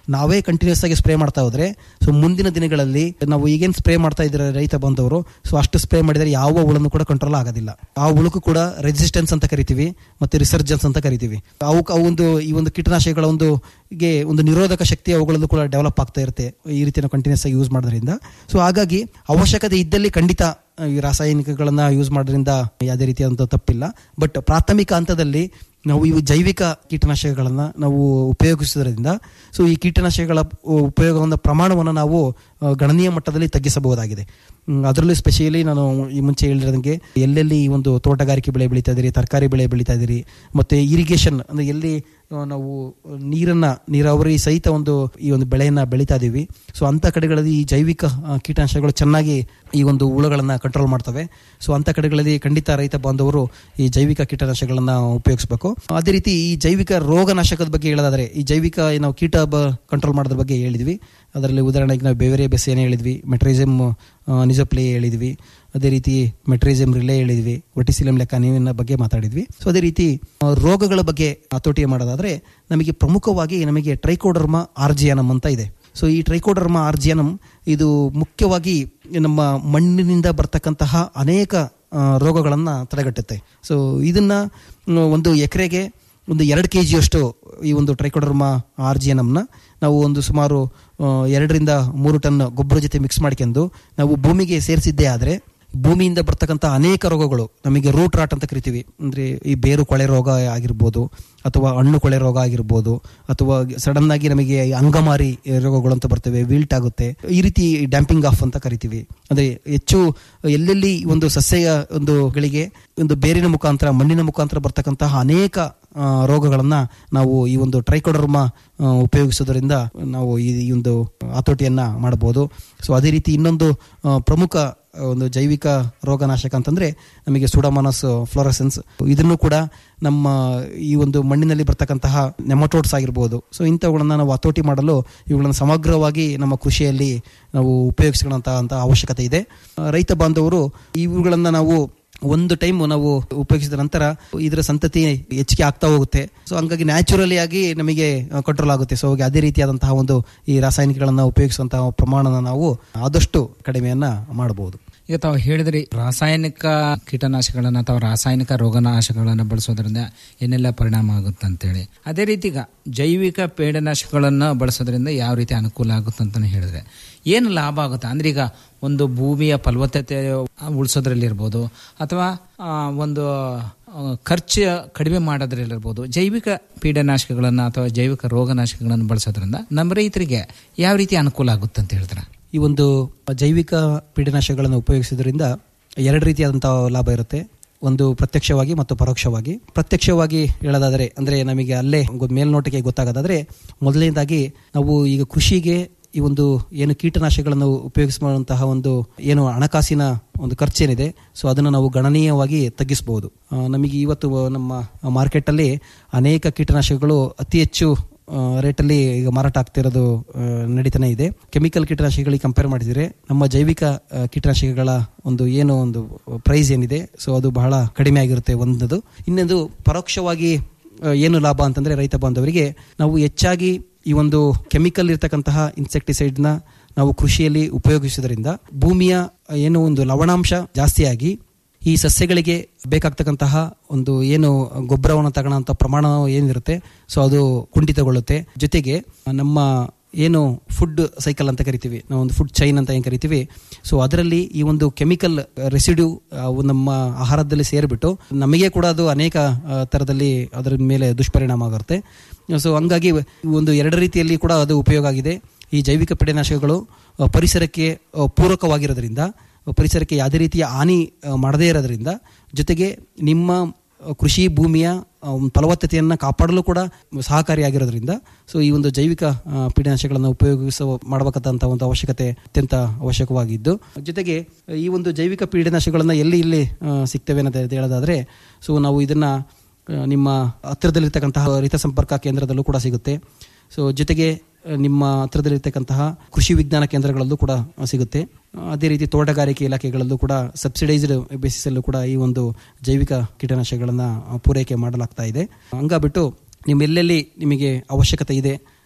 ನಾವೇ ಕಂಟಿನ್ಯೂಸ್ ಆಗಿ ಸ್ಪ್ರೇ ಮಾಡ್ತಾ ಹೋದ್ರೆ ಸೊ ಮುಂದಿನ ದಿನಗಳಲ್ಲಿ ನಾವು ಈಗೇನು ಸ್ಪ್ರೇ ಮಾಡ್ತಾ ಇದ್ದಾರೆ ರೈತ ಬಂದವರು ಸೊ ಅಷ್ಟು ಸ್ಪ್ರೇ ಮಾಡಿದರೆ ಯಾವ ಹುಳನ್ನು ಕೂಡ ಕಂಟ್ರೋಲ್ ಆಗೋದಿಲ್ಲ ಆ ಹುಳುಕು ಕೂಡ ರೆಸಿಸ್ಟೆನ್ಸ್ ಅಂತ ಕರಿತೀವಿ ಮತ್ತೆ ರಿಸರ್ಜೆನ್ಸ್ ಅಂತ ಕರಿತೀವಿ ಅವಕ್ಕೆ ಅವು ಒಂದು ಈ ಒಂದು ಕೀಟನಾಶಕಗಳ ಒಂದು ಗೆ ಒಂದು ನಿರೋಧಕ ಶಕ್ತಿ ಅವುಗಳಲ್ಲೂ ಕೂಡ ಡೆವಲಪ್ ಆಗ್ತಾ ಇರುತ್ತೆ ಈ ರೀತಿ ನಾವು ಕಂಟಿನ್ಯೂಸ್ ಆಗಿ ಯೂಸ್ ಮಾಡೋದ್ರಿಂದ ಸೊ ಹಾಗಾಗಿ ಅವಶ್ಯಕತೆ ಇದ್ದಲ್ಲಿ ಖಂಡಿತ ಈ ರಾಸಾಯನಿಕಗಳನ್ನ ಯೂಸ್ ಮಾಡೋದ್ರಿಂದ ಯಾವುದೇ ರೀತಿಯಾದಂಥ ತಪ್ಪಿಲ್ಲ ಬಟ್ ಪ್ರಾಥಮಿಕ ಹಂತದಲ್ಲಿ ನಾವು ಇವು ಜೈವಿಕ ಕೀಟನಾಶಕಗಳನ್ನ ನಾವು ಉಪಯೋಗಿಸೋದ್ರಿಂದ ಸೊ ಈ ಕೀಟನಾಶಕಗಳ ಉಪಯೋಗದ ಪ್ರಮಾಣವನ್ನು ನಾವು ಆ, ಗಣನೀಯ ಮಟ್ಟದಲ್ಲಿ ತಗ್ಗಿಸಬಹುದಾಗಿದೆ ಹ್ಮ್, ಅದರಲ್ಲೂ ಸ್ಪೆಷಲಿ ನಾನು ಈ ಮುಂಚೆ ಹೇಳಿದಂಗೆ ಎಲ್ಲೆಲ್ಲಿ ಈ ಒಂದು ತೋಟಗಾರಿಕೆ ಬೆಳೆ ಬೆಳೀತಾ ಇದ್ದೀರಿ ತರಕಾರಿ ಬೆಳೆ ಬೆಳೀತಾ ಇದ್ದೀರಿ ಮತ್ತೆ ಇರಿಗೇಷನ್ ಅಂದ್ರೆ ಎಲ್ಲಿ ಆ, ನಾವು ನೀರನ್ನ ನೀರಾವರಿ ಸಹಿತ ಒಂದು ಈ ಒಂದು ಬೆಳೆಯನ್ನ ಬೆಳೀತಾ ಇದೀವಿ ಸೊ ಅಂತ ಕಡೆಗಳಲ್ಲಿ ಈ ಜೈವಿಕ ಆ, ಕೀಟನಾಶಕಗಳು ಚೆನ್ನಾಗಿ ಈ ಒಂದು ಹುಳುಗಳನ್ನ ಕಂಟ್ರೋಲ್ ಮಾಡ್ತವೆ ಸೊ ಅಂತ ಕಡೆಗಳಲ್ಲಿ ಖಂಡಿತ ರೈತ ಬಾಂಧವರು ಈ ಜೈವಿಕ ಕೀಟನಾಶಕಗಳನ್ನ ಉಪಯೋಗಿಸಬೇಕು ಅದೇ ರೀತಿ ಈ ಜೈವಿಕ ರೋಗನಾಶಕದ ಬಗ್ಗೆ ಹೇಳೋದಾದ್ರೆ ಈ ಜೈವಿಕ ನಾವು ಕೀಟ ಕಂಟ್ರೋಲ್ ಮಾಡೋದ್ರ ಬಗ್ಗೆ ಹೇಳಿದ್ವಿ ಅದರಲ್ಲಿ ಉದಾಹರಣೆಗೆ ನಾವು ಬೇರೆ ಬೇಸೇನೆ ಹೇಳಿದ್ವಿ ಮೆಟ್ರಿಸಮ್ ನಿಜಪ್ಲೇ ಹೇಳಿದ್ವಿ ಅದೇ ರೀತಿ ಮೆಟ್ರಿಸಮ್ ರಿಲೇ ಹೇಳಿದ್ವಿ ಒಟಿಸಿಲಂ ಲೆಕ್ಕನಿನ ಬಗ್ಗೆ ಮಾತಾಡಿದ್ವಿ ಸೊ ಅದೇ ರೀತಿ ಆ, ರೋಗಗಳ ಬಗ್ಗೆ ಹತೋಟಿ ಮಾಡೋದಾದ್ರೆ ನಮಗೆ ಪ್ರಮುಖವಾಗಿ ನಮಗೆ ಟ್ರೈಕೋಡರ್ಮಾ ಆರ್ಜಿಯನಮ್ ಅಂತ ಇದೆ ಸೊ ಈ ಟ್ರೈಕೋಡರ್ಮಾ ಆರ್ಜಿಯನಮ್ ಇದು ಮುಖ್ಯವಾಗಿ ನಮ್ಮ ಮಣ್ಣಿನಿಂದ ಬರ್ತಕ್ಕಂತಹ ಅನೇಕ ಆ, ರೋಗಗಳನ್ನ ತಡೆಗಟ್ಟುತ್ತೆ ಸೊ ಇದನ್ನ ಮ್, ಒಂದು ಎಕರೆಗೆ ಒಂದು ಎರಡು ಕೆ ಜಿಯಷ್ಟು ಈ ಒಂದು ಟ್ರೈಕೋಡರ್ಮಾ ಆರ್ಜಿಯನಮ್ನ ನಾವು ಒಂದು ಸುಮಾರು ಆ, ಎರಡರಿಂದ ಮೂರು ಟನ್ ಗೊಬ್ಬರ ಜೊತೆ ಮಿಕ್ಸ್ ಮಾಡ್ಕೊಂಡು ನಾವು ಭೂಮಿಗೆ ಸೇರಿಸಿದ್ದೇ ಆದರೆ ಭೂಮಿಯಿಂದ ಬರ್ತಕ್ಕಂಥ ಅನೇಕ ರೋಗಗಳು ನಮಗೆ ರೂಟ್ ರಾಟ್ ಅಂತ ಕರಿತೀವಿ ಅಂದ್ರೆ ಈ ಬೇರು ಕೊಳೆ ರೋಗ ಆಗಿರ್ಬೋದು ಅಥವಾ ಹಣ್ಣು ಕೊಳೆ ರೋಗ ಆಗಿರ್ಬೋದು ಅಥವಾ ಸಡನ್ ಆಗಿ ನಮಗೆ ಈ ಅಂಗಮಾರಿ ರೋಗಗಳು ಅಂತ ಬರ್ತವೆ ವಿಲ್ಟ್ ಆಗುತ್ತೆ ಈ ರೀತಿ ಡ್ಯಾಂಪಿಂಗ್ ಆಫ್ ಅಂತ ಕರಿತೀವಿ ಅಂದ್ರೆ ಹೆಚ್ಚು ಎಲ್ಲೆಲ್ಲಿ ಈ ಒಂದು ಸಸ್ಯ ಒಂದು ಗಳಿಗೆ ಒಂದು ಬೇರಿನ ಮುಖಾಂತರ ಮಣ್ಣಿನ ಮುಖಾಂತರ ಬರ್ತಕ್ಕಂತಹ ಅನೇಕ ಆ, ರೋಗಗಳನ್ನ ನಾವು ಈ ಒಂದು ಟ್ರೈಕೋಡರ್ಮ ಆ, ಉಪಯೋಗಿಸೋದ್ರಿಂದ ನಾವು ಈ ಈ ಒಂದು ಹತೋಟಿಯನ್ನ ಮಾಡಬಹುದು ಸೊ ಅದೇ ರೀತಿ ಇನ್ನೊಂದು ಆ, ಪ್ರಮುಖ ಆ, ಒಂದು ಜೈವಿಕ ರೋಗನಾಶಕ ಅಂತಂದ್ರೆ ನಮಗೆ ಸುಡಮಾನಸ್ ಫ್ಲೋರಸೆನ್ಸ್ ಇದನ್ನು ಕೂಡ ನಮ್ಮ ಈ ಒಂದು ಮಣ್ಣಿನಲ್ಲಿ ಬರ್ತಕ್ಕಂತಹ ನೆಮಟೋಡ್ಸ್ ಆಗಿರ್ಬೋದು ಸೊ ಇಂಥವುಗಳನ್ನ ನಾವು ಹತೋಟಿ ಮಾಡಲು ಇವುಗಳನ್ನು ಸಮಗ್ರವಾಗಿ ನಮ್ಮ ಕೃಷಿಯಲ್ಲಿ ನಾವು ಉಪಯೋಗಿಸ್ಕೊಳ್ಳುವಂತಹ ಅವಶ್ಯಕತೆ ಇದೆ ಆ, ರೈತ ಬಾಂಧವರು ಇವುಗಳನ್ನ ನಾವು ಒಂದು ಟೈಮ್ ನಾವು ಉಪಯೋಗಿಸಿದ ನಂತರ ಇದರ ಸಂತತಿ ಹೆಚ್ಚಿಗೆ ಆಗ್ತಾ ಹೋಗುತ್ತೆ ಸೊ ಹಂಗಾಗಿ ನ್ಯಾಚುರಲಿ ಆಗಿ ನಮಗೆ ಕಂಟ್ರೋಲ್ ಆಗುತ್ತೆ ಸೊ ಅದೇ ರೀತಿಯಾದಂತಹ ಒಂದು ಈ ರಾಸಾಯನಿಕಗಳನ್ನ ಉಪಯೋಗಿಸುವಂತಹ ಪ್ರಮಾಣನ ನಾವು ಆದಷ್ಟು ಕಡಿಮೆಯನ್ನ ಮಾಡಬಹುದು ಈಗ ತಾವು ಹೇಳಿದ್ರಿ ರಾಸಾಯನಿಕ ಕೀಟನಾಶಕಗಳನ್ನ ಅಥವಾ ರಾಸಾಯನಿಕ ರೋಗನಾಶಕಗಳನ್ನ ಬಳಸೋದ್ರಿಂದ ಏನೆಲ್ಲ ಪರಿಣಾಮ ಆಗುತ್ತೆ ಅಂತೇಳಿ ಅದೇ ರೀತಿ ಈಗ ಜೈವಿಕ ಪೀಡನಾಶಕಗಳನ್ನ ಬಳಸೋದ್ರಿಂದ ಯಾವ ರೀತಿ ಅನುಕೂಲ ಆಗುತ್ತೆ ಅಂತಾನೆ ಹೇಳಿದ್ರೆ ಏನು ಲಾಭ ಆಗುತ್ತೆ ಅಂದ್ರೆ ಈಗ ಒಂದು ಭೂಮಿಯ ಫಲವತ್ತತೆ ಉಳಿಸೋದ್ರಲ್ಲಿ ಇರ್ಬೋದು ಅಥವಾ ಆ, ಒಂದು ಆ, ಖರ್ಚು ಕಡಿಮೆ ಮಾಡೋದ್ರಲ್ಲಿರ್ಬೋದು ಜೈವಿಕ ಪೀಡನಾಶಕಗಳನ್ನ ಅಥವಾ ಜೈವಿಕ ರೋಗನಾಶಕಗಳನ್ನು ಬಳಸೋದ್ರಿಂದ ನಮ್ಮ ರೈತರಿಗೆ ಯಾವ ರೀತಿ ಅನುಕೂಲ ಆಗುತ್ತೆ ಅಂತ ಹೇಳ್ತಾರೆ ಈ ಒಂದು ಜೈವಿಕ ಪೀಡನಾಶಕಗಳನ್ನು ಉಪಯೋಗಿಸೋದ್ರಿಂದ ಎರಡು ರೀತಿಯಾದಂತಹ ಲಾಭ ಇರುತ್ತೆ ಒಂದು ಪ್ರತ್ಯಕ್ಷವಾಗಿ ಮತ್ತು ಪರೋಕ್ಷವಾಗಿ ಪ್ರತ್ಯಕ್ಷವಾಗಿ ಹೇಳೋದಾದರೆ ಅಂದ್ರೆ ನಮಗೆ ಅಲ್ಲೇ ಗೊ- ಮೇಲ್ನೋಟಕ್ಕೆ ಗೊತ್ತಾಗೋದಾದ್ರೆ ಮೊದಲನೇದಾಗಿ ನಾವು ಈಗ ಕೃಷಿಗೆ ಈ ಒಂದು ಏನು ಕೀಟನಾಶಕಗಳನ್ನು ಉಪಯೋಗಿಸುವಂತಹ ಒಂದು ಏನು ಹಣಕಾಸಿನ ಒಂದು ಖರ್ಚೇನಿದೆ ಸೊ ಅದನ್ನು ನಾವು ಗಣನೀಯವಾಗಿ ತಗ್ಗಿಸಬಹುದು ಆ, ನಮಗೆ ಇವತ್ತು ನಮ್ಮ ಮಾರ್ಕೆಟಲ್ಲಿ ಅನೇಕ ಕೀಟನಾಶಕಗಳು ಅತಿ ಹೆಚ್ಚು ಆ, ರೇಟಲ್ಲಿ ಈಗ ಮಾರಾಟ ಆಗ್ತಿರೋದು ಆ, ನಡೀತಾನೆ ಇದೆ ಕೆಮಿಕಲ್ ಕೀಟನಾಶಕಗಳಿಗೆ ಕಂಪೇರ್ ಮಾಡಿದರೆ ನಮ್ಮ ಜೈವಿಕ ಆ, ಕೀಟನಾಶಕಗಳ ಒಂದು ಏನು ಒಂದು ಪ್ರೈಸ್ ಏನಿದೆ ಸೊ ಅದು ಬಹಳ ಕಡಿಮೆ ಆಗಿರುತ್ತೆ ಒಂದದು ಇನ್ನೊಂದು ಪರೋಕ್ಷವಾಗಿ ಆ, ಏನು ಲಾಭ ಅಂತಂದ್ರೆ ರೈತ ಬಾಂಧವರಿಗೆ ನಾವು ಹೆಚ್ಚಾಗಿ ಈ ಒಂದು ಕೆಮಿಕಲ್ ಇರ್ತಕ್ಕಂತಹ ಇನ್ಸೆಕ್ಟಿಸೈಡ್ನ ನಾವು ಕೃಷಿಯಲ್ಲಿ ಉಪಯೋಗಿಸೋದ್ರಿಂದ ಭೂಮಿಯ ಏನು ಒಂದು ಲವಣಾಂಶ ಜಾಸ್ತಿಯಾಗಿ ಈ ಸಸ್ಯಗಳಿಗೆ ಬೇಕಾಗ್ತಕ್ಕಂತಹ ಒಂದು ಏನು ಗೊಬ್ಬರವನ್ನು ತಗೊಳ್ಳೋಂಥ ಪ್ರಮಾಣ ಏನಿರುತ್ತೆ ಸೊ ಅದು ಕುಂಠಿತಗೊಳ್ಳುತ್ತೆ ಜೊತೆಗೆ ನಮ್ಮ ಏನು ಫುಡ್ ಸೈಕಲ್ ಅಂತ ಕರಿತೀವಿ ನಾವು ಒಂದು ಫುಡ್ ಚೈನ್ ಅಂತ ಏನು ಕರಿತೀವಿ ಸೊ ಅದರಲ್ಲಿ ಈ ಒಂದು ಕೆಮಿಕಲ್ ರೆಸಿಡ್ಯೂ ಅವು ನಮ್ಮ ಆಹಾರದಲ್ಲಿ ಸೇರಿಬಿಟ್ಟು ನಮಗೆ ಕೂಡ ಅದು ಅನೇಕ ಆ, ಥರದಲ್ಲಿ ಅದರ ಮೇಲೆ ದುಷ್ಪರಿಣಾಮ ಆಗುತ್ತೆ ಸೊ ಹಂಗಾಗಿ ಒಂದು ಎರಡು ರೀತಿಯಲ್ಲಿ ಕೂಡ ಅದು ಉಪಯೋಗ ಆಗಿದೆ ಈ ಜೈವಿಕ ಪೀಡನಾಶಕಗಳು ಆ, ಪರಿಸರಕ್ಕೆ ಆ, ಪೂರಕವಾಗಿರೋದ್ರಿಂದ ಪರಿಸರಕ್ಕೆ ಯಾವುದೇ ರೀತಿಯ ಹಾನಿ ಆ, ಮಾಡದೇ ಇರೋದ್ರಿಂದ ಜೊತೆಗೆ ನಿಮ್ಮ ಆ, ಕೃಷಿ ಭೂಮಿಯ ಆ, ಒಂದು ಫಲವತ್ತತೆಯನ್ನು ಕಾಪಾಡಲು ಕೂಡ ಸಹಕಾರಿಯಾಗಿರೋದ್ರಿಂದ ಸೊ ಈ ಒಂದು ಜೈವಿಕ ಆ, ಪೀಡನಾಶಕಗಳನ್ನು ಉಪಯೋಗಿಸುವ ಮಾಡಬೇಕಾದಂಥ ಒಂದು ಅವಶ್ಯಕತೆ ಅತ್ಯಂತ ಅವಶ್ಯಕವಾಗಿದ್ದು ಜೊತೆಗೆ ಈ ಒಂದು ಜೈವಿಕ ಪೀಡನಾಶಕಗಳನ್ನು ಎಲ್ಲಿ ಇಲ್ಲಿ ಆ, ಸಿಗ್ತವೆ ಅಂತ ಹೇಳೋದಾದ್ರೆ ಸೊ ನಾವು ಇದನ್ನ ಆ, ನಿಮ್ಮ ಹತ್ತಿರದಲ್ಲಿರ್ತಕ್ಕಂತಹ ರೈತ ಸಂಪರ್ಕ ಕೇಂದ್ರದಲ್ಲೂ ಕೂಡ ಸಿಗುತ್ತೆ ಸೊ ಜೊತೆಗೆ ಆ, ನಿಮ್ಮ ಹತ್ತಿರದಲ್ಲಿರ್ತಕ್ಕಂತಹ ಕೃಷಿ ವಿಜ್ಞಾನ ಕೇಂದ್ರಗಳಲ್ಲೂ ಕೂಡ ಆ, ಸಿಗುತ್ತೆ ಆ, ಅದೇ ರೀತಿ ತೋಟಗಾರಿಕೆ ಇಲಾಖೆಗಳಲ್ಲೂ ಕೂಡ ಸಬ್ಸಿಡೈಸ್ಡ್ ಬೇಸಿಸಲ್ಲೂ ಕೂಡ ಈ ಒಂದು ಜೈವಿಕ ಕೀಟನಾಶಕಗಳನ್ನು ಆ, ಪೂರೈಕೆ ಮಾಡಲಾಗ್ತಾ ಇದೆ ಹಂಗಾಬಿಟ್ಟು ನಿಮ್ಮ ಎಲ್ಲೆಲ್ಲಿ ನಿಮಗೆ ಅವಶ್ಯಕತೆ ಇದೆ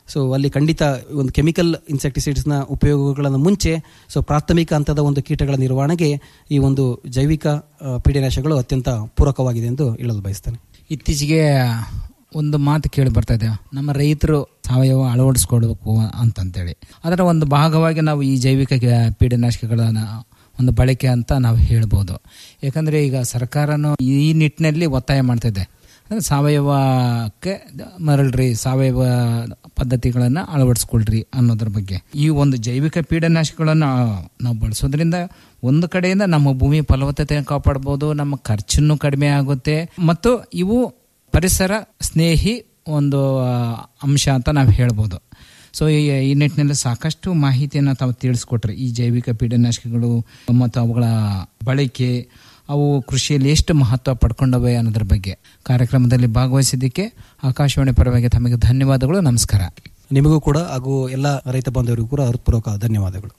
ಸೊ ಅಲ್ಲಿ ಖಂಡಿತ ಒಂದು ಕೆಮಿಕಲ್ ಇನ್ಸೆಕ್ಟಿಸೈಡ್ಸ್ನ ಉಪಯೋಗಗಳನ್ನು ಮುಂಚೆ ಸೊ ಪ್ರಾಥಮಿಕ ಹಂತದ ಒಂದು ಕೀಟಗಳ ನಿರ್ವಹಣೆಗೆ ಈ ಒಂದು ಜೈವಿಕ ಆ, ಪೀಡನಾಶಗಳು ಅತ್ಯಂತ ಪೂರಕವಾಗಿದೆ ಎಂದು ಹೇಳಲು ಬಯಸ್ತೇನೆ ಇತ್ತೀಚೆಗೆ ಒಂದು ಮಾತು ಕೇಳಿ ಬರ್ತಾ ಇದೆ ನಮ್ಮ ರೈತರು ಸಾವಯವ ಅಳವಡಿಸ್ಕೊಳ್ಬೇಕು ಅಂತಂತೇಳಿ ಅದರ ಒಂದು ಭಾಗವಾಗಿ ನಾವು ಈ ಜೈವಿಕ ಗ- ಪೀಡನಾಶಕಗಳನ್ನ ಒಂದು ಬಳಕೆ ಅಂತ ನಾವು ಹೇಳ್ಬೋದು ಯಾಕಂದರೆ ಈಗ ಸರ್ಕಾರನೂ ಈ ನಿಟ್ಟಿನಲ್ಲಿ ಒತ್ತಾಯ ಮಾಡ್ತಾ ಇದೆ ಅಂದ್ರೆ ಸಾವಯವಕ್ಕೆ ಮರಳ್ರಿ ಸಾವಯವ ಪದ್ಧತಿಗಳನ್ನು ಅಳವಡಿಸ್ಕೊಳ್ರಿ ಅನ್ನೋದ್ರ ಬಗ್ಗೆ ಈ ಒಂದು ಜೈವಿಕ ಪೀಡನಾಶಕಗಳನ್ನು ನಾವು ಬಳಸೋದ್ರಿಂದ ಒಂದು ಕಡೆಯಿಂದ ನಮ್ಮ ಭೂಮಿ ಫಲವತ್ತತೆ ಕಾಪಾಡ್ಬೋದು ನಮ್ಮ ಖರ್ಚನ್ನು ಕಡಿಮೆ ಆಗುತ್ತೆ ಮತ್ತು ಇವು ಪರಿಸರ ಸ್ನೇಹಿ ಒಂದು ಆ, ಅಂಶ ಅಂತ ನಾವು ಹೇಳ್ಬೋದು ಸೊ ಈ ಈ ನಿಟ್ಟಿನಲ್ಲಿ ಸಾಕಷ್ಟು ಮಾಹಿತಿಯನ್ನು ತಾವು ತಿಳಿಸ್ಕೊಟ್ರೆ ಈ ಜೈವಿಕ ಪೀಡನಾಶಕಗಳು ಮತ್ತು ಅವುಗಳ ಬಳಕೆ ಅವು ಕೃಷಿಯಲ್ಲಿ ಎಷ್ಟು ಮಹತ್ವ ಪಡ್ಕೊಂಡವೆ ಅನ್ನೋದ್ರ ಬಗ್ಗೆ ಕಾರ್ಯಕ್ರಮದಲ್ಲಿ ಭಾಗವಹಿಸಿದ್ದಕ್ಕೆ ಆಕಾಶವಾಣಿ ಪರವಾಗಿ ತಮಗೆ ಧನ್ಯವಾದಗಳು ನಮಸ್ಕಾರ ನಿಮಗೂ ಕೂಡ ಹಾಗೂ ಎಲ್ಲ ರೈತ ಬಾಂಧವರಿಗೂ ಕೂಡ ಹೃತ್ಪೂರ್ವಕ ಧನ್ಯವಾದಗಳು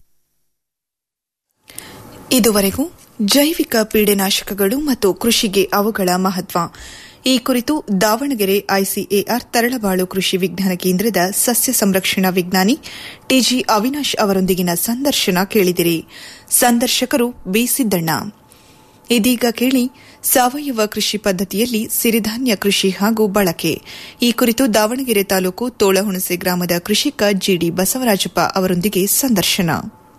ಇದುವರೆಗೂ ಜೈವಿಕ ಪೀಡನಾಶಕಗಳು ಮತ್ತು ಕೃಷಿಗೆ ಅವುಗಳ ಮಹತ್ವ ಈ ಕುರಿತು ದಾವಣಗೆರೆ ಐಸಿಎಆರ್ ತರಳಬಾಳು ಕೃಷಿ ವಿಜ್ಞಾನ ಕೇಂದ್ರದ ಸಸ್ಯ ಸಂರಕ್ಷಣಾ ವಿಜ್ಞಾನಿ ಟಿಜಿ ಅವಿನಾಶ್ ಅವರೊಂದಿಗಿನ ಸಂದರ್ಶನ ಕೇಳಿದಿರಿ ಸಂದರ್ಶಕರು ಬಿ ಸಿದ್ದಣ್ಣ ಇದೀಗ ಕೇಳಿ ಸಾವಯವ ಕೃಷಿ ಪದ್ಧತಿಯಲ್ಲಿ ಸಿರಿಧಾನ್ಯ ಕೃಷಿ ಹಾಗೂ ಬಳಕೆ ಈ ಕುರಿತು ದಾವಣಗೆರೆ ತಾಲೂಕು ತೋಳಹುಣಸೆ ಗ್ರಾಮದ ಕೃಷಿಕ ಜಿಡಿ ಬಸವರಾಜಪ್ಪ ಅವರೊಂದಿಗೆ ಸಂದರ್ಶನ